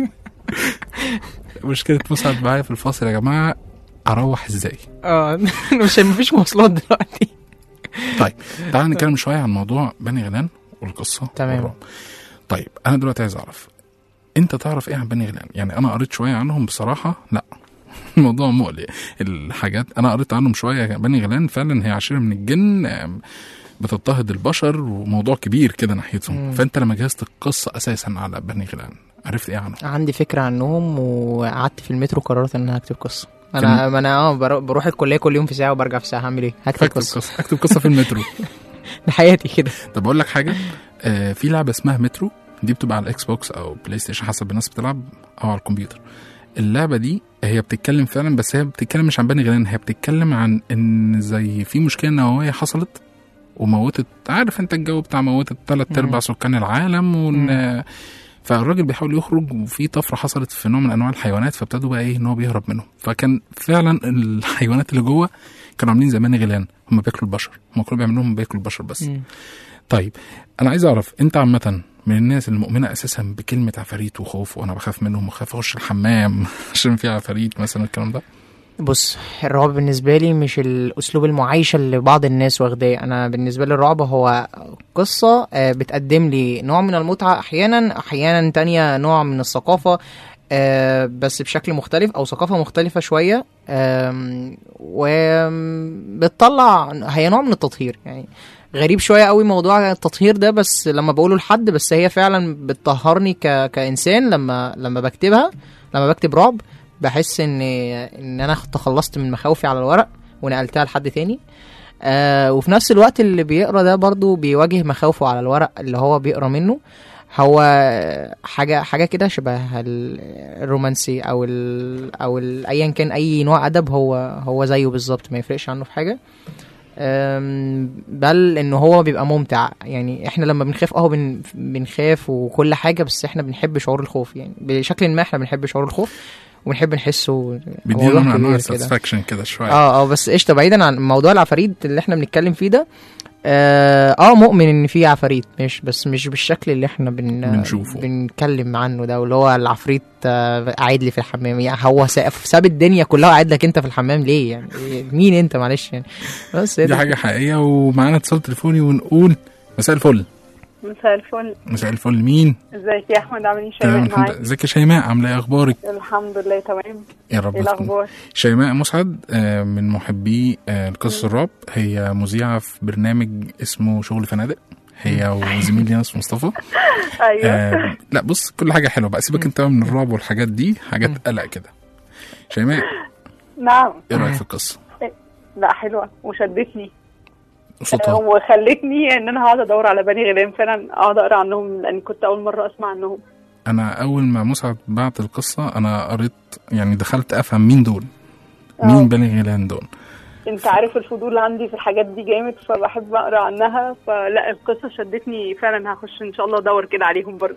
مشكلة مسعد معايا في الفاصل يا جماعة أروح إزاي اه مش مفيش مواصلات دلوقتي طيب تعالى نتكلم شوية عن موضوع بني غيلان والقصة تمام. والرعب. طيب أنا دلوقتي عايز أعرف أنت تعرف إيه عن بني غيلان يعني أنا قريت شوية عنهم بصراحة لا الموضوع مقلق الحاجات أنا قريت عنهم شوية بني غيلان فعلا هي عشيرة من الجن آم، بتضطهد البشر وموضوع كبير كده ناحيتهم مم. فأنت لما جهزت القصة أساسا على بني غيلان عرفت إيه عنهم عندي فكره عنهم وقعدت في المترو قررت ان انا هكتب قصه انا ما انا اه برو- بروح الكليه كل يوم في ساعه وبرجع في ساعه هعمل ايه هكتب فاكتب قصه قصة اكتب قصة في المترو دي حياتي كده طب اقول لك حاجه آه في لعبه اسمها مترو دي بتبقى على الاكس بوكس او بلاي ستيشن حسب الناس بتلعب او على الكمبيوتر اللعبه دي هي بتتكلم فعلا بس هي بتتكلم مش عن بني غيلان هي بتتكلم عن ان زي في مشكله نوويه حصلت وموتت عارف انت الجو بتاع موتت ثلاث مم. ارباع سكان العالم وان فالراجل بيحاول يخرج وفي طفره حصلت في نوع من انواع الحيوانات فابتدوا بقى ايه ان هو بيهرب منهم فكان فعلا الحيوانات اللي جوه كانوا عاملين زي بني غيلان هم بياكلوا البشر هم كلهم بيعملوا هم بياكلوا البشر بس مم. طيب انا عايز اعرف انت عامه من الناس المؤمنه اساسا بكلمه عفاريت وخوف وانا بخاف منهم وخاف اخش الحمام عشان في عفاريت مثلا الكلام ده بص الرعب بالنسبة لي مش الأسلوب المعايشة اللي بعض الناس واخداه أنا بالنسبة لي الرعب هو قصة آه، بتقدم لي نوع من المتعة أحيانا أحيانا تانية نوع من الثقافة آه، بس بشكل مختلف أو ثقافة مختلفة شوية آم، وبتطلع هي نوع من التطهير يعني غريب شوية قوي موضوع التطهير ده بس لما بقوله لحد بس هي فعلا بتطهرني ك... كإنسان لما لما بكتبها لما بكتب رعب بحس ان ان انا تخلصت من مخاوفي على الورق ونقلتها لحد تاني آه وفي نفس الوقت اللي بيقرا ده برضو بيواجه مخاوفه على الورق اللي هو بيقرا منه هو حاجه حاجه كده شبه ال- الرومانسي او ال او ال ايا كان اي نوع ادب هو هو زيه بالظبط ما يفرقش عنه في حاجه أم، بل ان هو بيبقى ممتع يعني احنا لما بنخاف اه بن بنخاف وكل حاجه بس احنا بنحب شعور الخوف يعني بشكل ما احنا بنحب شعور الخوف وبنحب نحسه بيدينا موضوع نوع من انواع كبير كده. الساتسفاكشن كده شويه اه اه بس قشطه بعيدا عن موضوع العفاريت اللي احنا بنتكلم فيه ده اه, آه مؤمن ان في عفاريت مش بس مش بالشكل اللي احنا بن بنشوفه. بنتكلم عنه ده واللي هو العفريت آه قاعد لي في الحمام يعني هو سا- ساب الدنيا كلها وقاعد لك انت في الحمام ليه يعني مين انت معلش يعني بس هي دي حاجه حقيقيه ومعانا اتصال تليفوني ونقول مساء الفل مساء الفل مساء الفل مين ازيك يا احمد عاملين تمام شيماء الحمد معاك لله ازيك يا شيماء عامله ايه اخبارك الحمد لله تمام يا رب ايه تكون الاخبار شيماء مسعد آه، من محبي آه، قصص الرعب هي مذيعه في برنامج اسمه شغل فنادق هي وزميلي ناس مصطفى ايوه آه لا بص كل حاجه حلوه بقى سيبك انت من الرعب والحاجات دي حاجات قلق كده شيماء نعم ايه رايك في القصه لا حلوه وشدتني آه، صوتها وخلتني ان انا هقعد ادور على بني غيلان فعلا اقعد اقرا عنهم لان كنت اول مره اسمع عنهم انا اول ما مسعد بعت القصه انا قريت يعني دخلت افهم مين دول آه. مين بني غيلان دول انت عارف الفضول عندي في الحاجات دي جامد فبحب اقرا عنها فلا القصه شدتني فعلا هخش ان شاء الله ادور كده عليهم برضه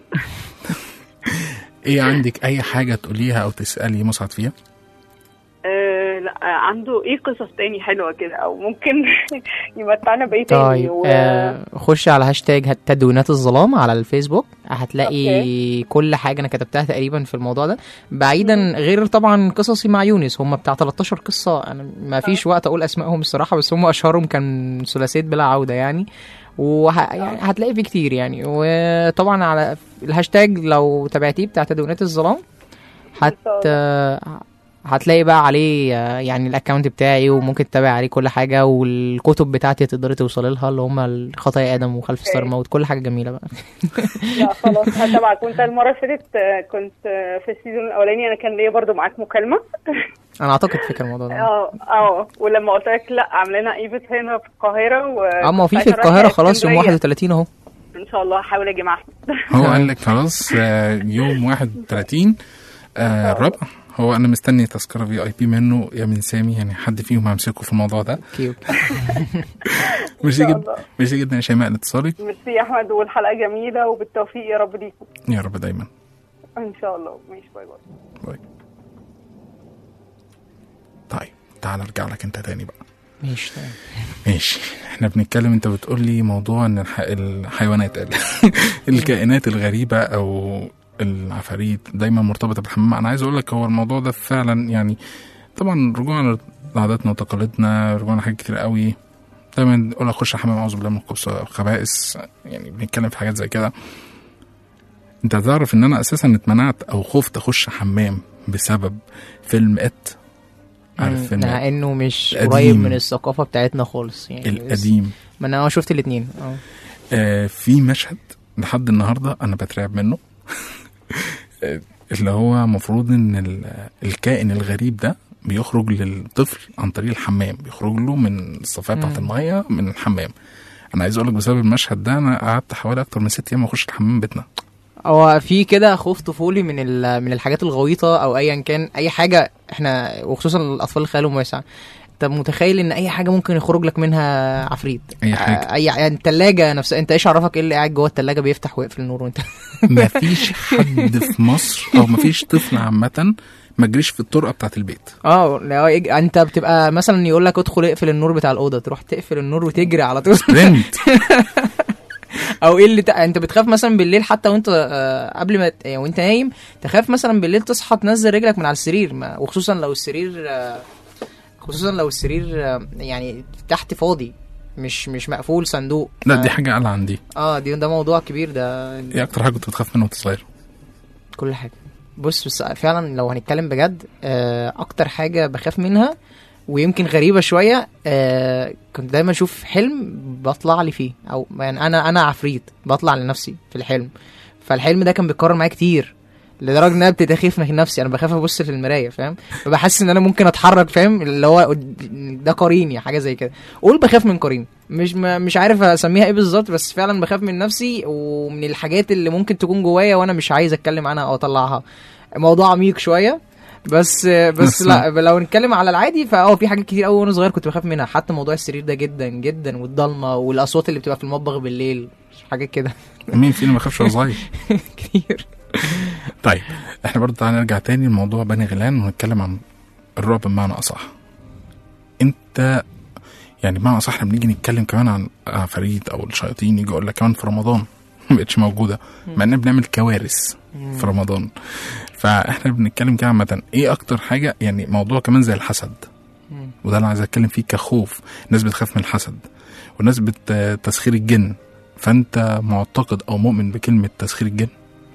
ايه عندك اي حاجه تقوليها او تسالي مسعد فيها آه لا آه، عنده ايه قصص تاني حلوه كده او ممكن يمتعنا بايه تاني طيب و... آه خش على هاشتاج تدوينات الظلام على الفيسبوك هتلاقي أوكي. كل حاجه انا كتبتها تقريبا في الموضوع ده بعيدا غير طبعا قصصي مع يونس هم بتاع 13 قصه انا ما فيش وقت اقول اسمائهم الصراحه بس هم اشهرهم كان ثلاثيه بلا عوده يعني وه... يعني هتلاقي في كتير يعني وطبعا على الهاشتاج لو تابعتيه بتاع تدوينات الظلام هت هتلاقي بقى عليه آه، يعني الاكونت بتاعي وممكن تتابع عليه كل حاجه والكتب بتاعتي تقدري توصلي لها اللي هم خطايا ادم وخلف ستار أوكي. موت كل حاجه جميله بقى لا خلاص هتابعك وانت المره اللي فاتت آه، كنت آه، في السيزون الاولاني انا كان ليا برضو معاك مكالمه انا اعتقد فكر الموضوع ده اه اه ولما قلت لك لا عاملينها ايفنت هنا في القاهره و اما هو في في ساعتها رايحة القاهره خلاص يوم اسكندرية. 31 اهو ان شاء الله هحاول اجي مع احمد هو قال لك خلاص آه، يوم 31 آه، الرابع هو انا مستني تذكره في اي بي منه يا من سامي يعني حد فيهم همسكه في الموضوع ده اوكي اوكي ميرسي شاء جدا الله. ميرسي جدا يا شيماء لاتصالك ميرسي يا احمد والحلقه جميله وبالتوفيق يا رب ليكم يا رب دايما ان شاء الله ماشي باي باي باي طيب تعال ارجع لك انت تاني بقى ماشي تمام ماشي احنا بنتكلم انت بتقول لي موضوع ان الح... الحيوانات ال- الكائنات الغريبه او العفاريت دايما مرتبطه بالحمام انا عايز اقول لك هو الموضوع ده فعلا يعني طبعا رجوعا لعاداتنا وتقاليدنا رجوعا لحاجات كتير قوي دايما نقول اخش الحمام اعوذ بالله من الخبث والخبائث يعني بنتكلم في حاجات زي كده انت تعرف ان انا اساسا اتمنعت او خفت اخش حمام بسبب فيلم ات عارف مم، ان مع انه مش القديم. قريب من الثقافه بتاعتنا خالص يعني بس- القديم ما انا شفت الاثنين اه آه في مشهد لحد النهارده انا بترعب منه آه، اللي هو مفروض ان ال- الكائن الغريب ده بيخرج للطفل عن طريق الحمام بيخرج له من الصفايه بتاعت مم. الميه من الحمام انا عايز اقول لك بسبب المشهد ده انا قعدت حوالي اكتر من ست ايام اخش الحمام بيتنا هو في كده خوف طفولي من ال- من الحاجات الغويطه او ايا كان اي حاجه احنا وخصوصا الاطفال اللي خيالهم واسع انت متخيل ان اي حاجه ممكن يخرج لك منها عفريت أي حاجة. آه، اي يعني الثلاجه نفسها انت ايش عرفك ايه اللي قاعد جوه الثلاجه بيفتح ويقفل النور وانت مفيش حد في مصر او مفيش طفل عامه ما جريش في الطرقه بتاعت البيت اه لا، يج- انت بتبقى مثلا يقول لك ادخل اقفل النور بتاع الاوضه تروح تقفل النور وتجري على طول بنت او ايه اللي ت... انت بتخاف مثلا بالليل حتى وانت آه، قبل ما ت- وانت نايم تخاف مثلا بالليل تصحى تنزل رجلك من على السرير ما... وخصوصا لو السرير آه، خصوصا لو السرير آه، يعني تحت فاضي مش مش مقفول صندوق لا دي حاجه قال عندي اه دي ده موضوع كبير ده ايه اكتر حاجه كنت بتخاف منها وانت صغير كل حاجه بص بس فعلا لو هنتكلم بجد آه، اكتر حاجه بخاف منها ويمكن غريبه شويه آه، كنت دايما اشوف حلم بطلع لي فيه او يعني انا انا عفريت بطلع لنفسي في الحلم فالحلم ده كان بيتكرر معايا كتير لدرجه ان انا ابتديت اخاف من نفسي انا بخاف ابص في المرايه فاهم فبحس ان انا ممكن اتحرك فاهم اللي هو قد- ده قريني حاجه زي كده قول بخاف من قرين مش ما مش عارف اسميها ايه بالظبط بس فعلا بخاف من نفسي ومن الحاجات اللي ممكن تكون جوايا وانا مش عايز اتكلم عنها او اطلعها موضوع عميق شويه بس بس بس- لا لو نتكلم على العادي فاه في حاجات كتير قوي وانا صغير كنت بخاف منها حتى موضوع السرير ده جدا جدا والضلمه والاصوات اللي بتبقى في المطبخ بالليل حاجات كده مين فينا ما خافش وهو صغير كتير طيب احنا برضه تعالى نرجع تاني لموضوع بني غيلان ونتكلم عن الرعب بمعنى اصح انت يعني بمعنى اصح احنا بنيجي نتكلم كمان عن عفاريت او الشياطين يجي يقول لك كمان في رمضان ما بقتش موجوده مع اننا بنعمل كوارث في رمضان فاحنا بنتكلم كده عامه ايه اكتر حاجه يعني موضوع كمان زي الحسد مم. وده اللي عايز اتكلم فيه كخوف الناس بتخاف من الحسد والناس بتسخير الجن فانت معتقد او مؤمن بكلمه تسخير الجن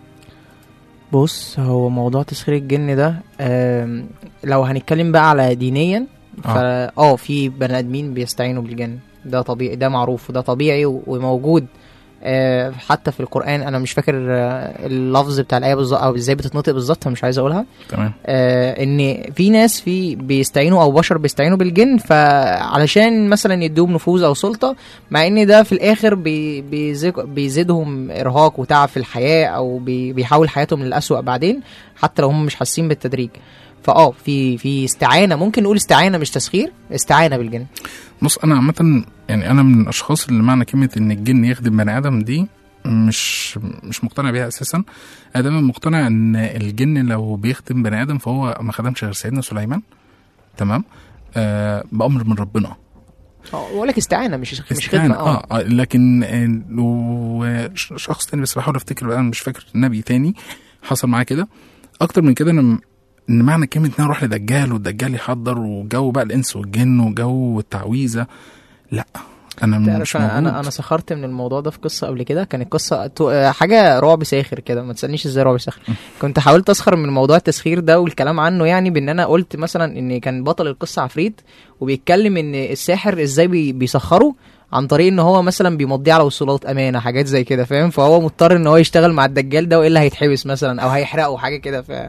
بص هو موضوع تسخير الجن ده آم، لو هنتكلم بقى على دينيا فا اه في بني ادمين بيستعينوا بالجن ده طبيعي ده معروف وده طبيعي و- وموجود آه، حتى في القرآن انا مش فاكر آه، اللفظ بتاع الآية بالظبط او ازاي بتتنطق بالظبط فمش عايز اقولها تمام آه، ان في ناس في بيستعينوا او بشر بيستعينوا بالجن فعلشان مثلا يدوهم نفوذ او سلطه مع ان ده في الاخر بي بيزيك- بيزيدهم ارهاق وتعب في الحياه او بي بيحول حياتهم للأسوأ بعدين حتى لو هم مش حاسين بالتدريج فاه في في استعانه ممكن نقول استعانه مش تسخير استعانه بالجن بص انا عامه يعني انا من الاشخاص اللي معنى كلمه ان الجن يخدم بني ادم دي مش مش مقتنع بيها اساسا انا دايما مقتنع ان الجن لو بيخدم بني ادم فهو ما خدمش غير سيدنا سليمان تمام آه بامر من ربنا اه بقول لك استعانه مش مش استعانة، خدمه اه اه لكن آه، لو ش- شخص تاني بس بحاول افتكر بقى انا مش فاكر نبي تاني حصل معاه كده اكتر من كده انا م- ان معنى كلمه ان انا اروح لدجال والدجال يحضر وجو بقى الانس والجن وجو التعويذه لا انا تعرف مش انا موجود. انا انا سخرت من الموضوع ده في قصه قبل كده كانت قصه تو- آه، حاجه رعب ساخر كده ما تسالنيش ازاي رعب ساخر كنت حاولت اسخر من موضوع التسخير ده والكلام عنه يعني بان انا قلت مثلا ان كان بطل القصه عفريت وبيتكلم ان الساحر ازاي بي بيسخره عن طريق ان هو مثلا بيمضيه على وصولات امانه حاجات زي كده فاهم فهو مضطر ان هو يشتغل مع الدجال ده والا هيتحبس مثلا او هيحرقه حاجه كده ف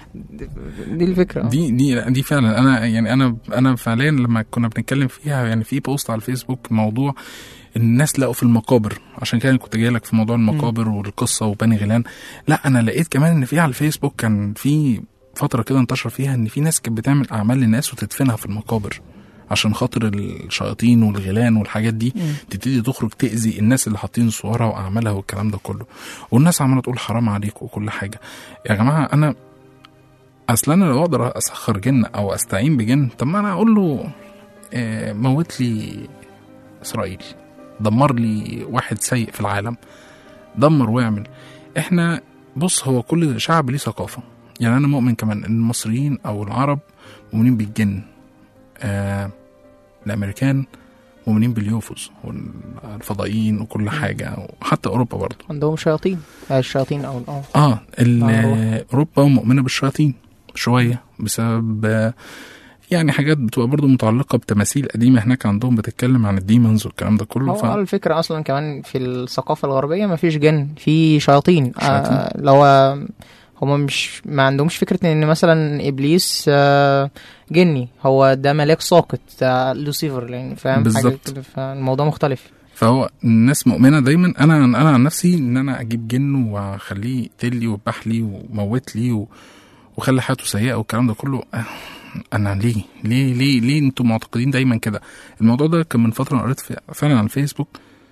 دي الفكره دي دي دي فعلا انا يعني انا انا فعليا لما كنا بنتكلم فيها يعني في بوست على الفيسبوك موضوع الناس لقوا في المقابر عشان كده كنت جاي لك في موضوع المقابر والقصه وبني غيلان لا انا لقيت كمان ان في على الفيسبوك كان في فتره كده انتشر فيها ان في ناس كانت بتعمل اعمال للناس وتدفنها في المقابر عشان خاطر الشياطين والغيلان والحاجات دي تبتدي تخرج تاذي الناس اللي حاطين صورها واعمالها والكلام ده كله والناس عماله تقول حرام عليك وكل حاجه يا جماعه انا اصل انا لو اقدر اسخر جن او استعين بجن طب ما انا اقول له آه، موت لي اسرائيل دمر لي واحد سيء في العالم دمر واعمل احنا بص هو كل شعب ليه ثقافه يعني انا مؤمن كمان ان المصريين او العرب مؤمنين بالجن آه الامريكان مؤمنين باليوفوس والفضائيين وكل حاجه وحتى اوروبا برضه عندهم شياطين آه، الشياطين او اه اه ال- معروف. اوروبا مؤمنه بالشياطين شويه بسبب آه، يعني حاجات بتبقى برضو متعلقه بتماثيل قديمه هناك عندهم بتتكلم عن الديمونز والكلام ده كله هو ف... الفكرة أصلا كمان في الثقافة الغربية ما فيش جن في شياطين شياطين. آه لو هما مش ما عندهمش فكرة إن مثلا إبليس آه جني هو ده ملاك ساقط آه لوسيفر يعني فاهم حاجة بالظبط. كده فالموضوع مختلف فهو الناس مؤمنه دايما انا انا عن نفسي ان انا اجيب جن واخليه يقتل لي ويذبح لي وموت لي و... وخلي حياته سيئه والكلام ده كله آه، انا ليه ليه ليه ليه انتم معتقدين دايما كده الموضوع ده كان من فتره أنا قريت في- فعلا على الفيسبوك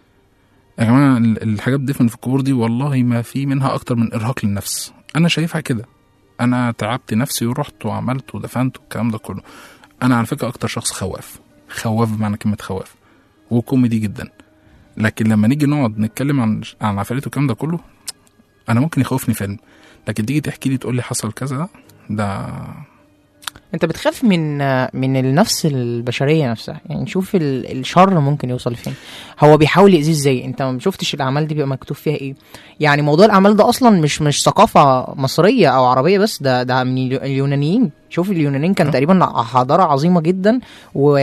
يا جماعه ال- الحاجات دفن في القبور دي والله ما في منها اكتر من ارهاق للنفس انا شايفها كده انا تعبت نفسي ورحت وعملت ودفنت والكلام ده كله انا على فكره اكتر شخص خواف خواف بمعنى كلمه خواف وكوميدي جدا لكن لما نيجي نقعد نتكلم عن عن عفاريت والكلام ده كله انا ممكن يخوفني فيلم لكن تيجي تحكي لي تقول لي حصل كذا ده أنت بتخاف من آه، من النفس البشرية نفسها يعني شوف ال- الشر ممكن يوصل فين هو بيحاول يأذيه ازاي انت ما شفتش الاعمال دي بيبقى مكتوب فيها ايه يعني موضوع الاعمال ده اصلا مش مش ثقافه مصريه او عربيه بس ده ده من اليو- اليونانيين شوف اليونانيين كانوا آه. تقريبا حضاره عظيمه جدا و...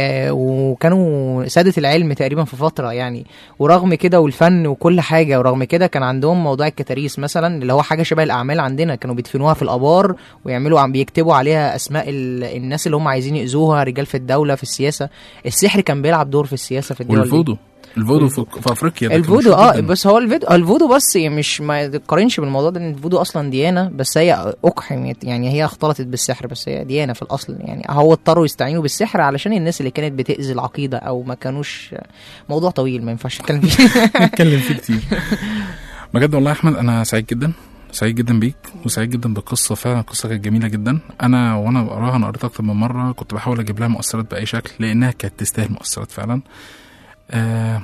وكانوا ساده العلم تقريبا في فتره يعني ورغم كده والفن وكل حاجه ورغم كده كان عندهم موضوع الكتاريس مثلا اللي هو حاجه شبه الاعمال عندنا كانوا بيدفنوها في الابار ويعملوا عم بيكتبوا عليها اسماء ال... الناس اللي هم عايزين يأذوها رجال في الدوله في السياسه السحر كان بيلعب دور في السياسه في الدول دي. والفودو الفودو في, في افريقيا ده كان الفودو مشهور اه جداً. بس هو الفيدو الفودو بس مش ما تقارنش بالموضوع ده ان الفودو اصلا ديانه بس هي اقحمت يعني هي اختلطت بالسحر بس هي ديانه في الاصل يعني هو اضطروا يستعينوا بالسحر علشان الناس اللي كانت بتاذي العقيده او ما كانوش موضوع طويل ما ينفعش نتكلم فيه نتكلم فيه كتير بجد والله يا احمد انا سعيد جدا سعيد جدا بيك وسعيد جدا بالقصه فعلا القصه كانت جميله جدا انا وانا بقراها انا قريت اكتر من مره كنت بحاول اجيب لها مؤثرات باي شكل لانها كانت تستاهل مؤثرات فعلا آه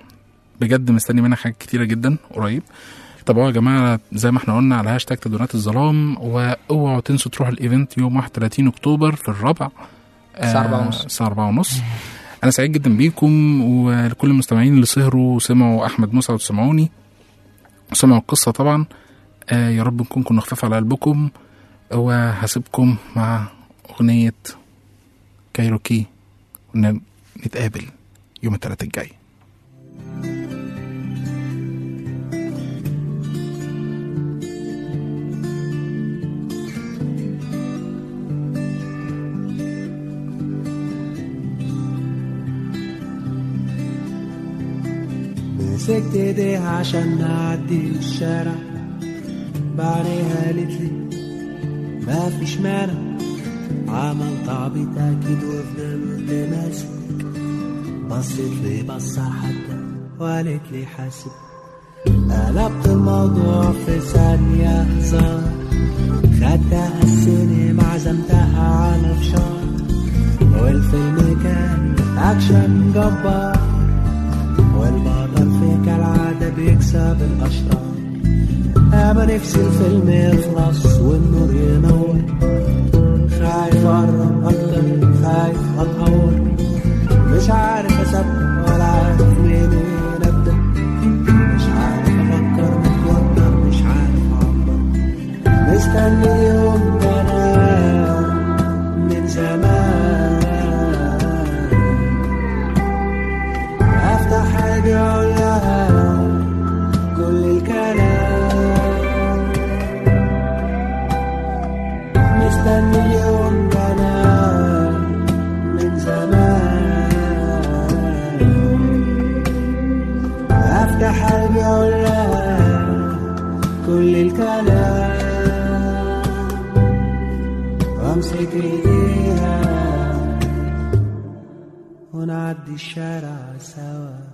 بجد مستني منها حاجات كتيره جدا قريب تابعوها يا جماعه زي ما احنا قلنا على هاشتاج تدونات الظلام واوعوا تنسوا تروحوا الايفنت يوم 31 اكتوبر في الرابع الساعة أربعة ونص. الساعه 4 ونص انا سعيد جدا بيكم ولكل المستمعين اللي سهروا وسمعوا احمد موسى وسمعوني وسمعوا القصه طبعا آه يا رب نكون كنا خفاف على قلبكم وهسيبكم مع اغنيه كايروكي ون- نتقابل يوم الثلاثاء الجاي مسكت ايديها عشان نعدي الشارع بعدها قالت لي ما فيش مانع عملت عبيط اكيد وفضلت ماسك بصيت لي بصة حتى وقالت لي حاسب قلبت الموضوع في ثانية هزار خدتها السينما عزمتها على فشار والفيلم كان أكشن جبار والبطل في كالعادة بيكسب الأشرار أنا نفسي الفيلم يخلص والنور ينور خايف أقرب أكتر خايف أتهور مش عارف أسبب ولا عارف مين نمسك ايديها ونعدي الشارع سوا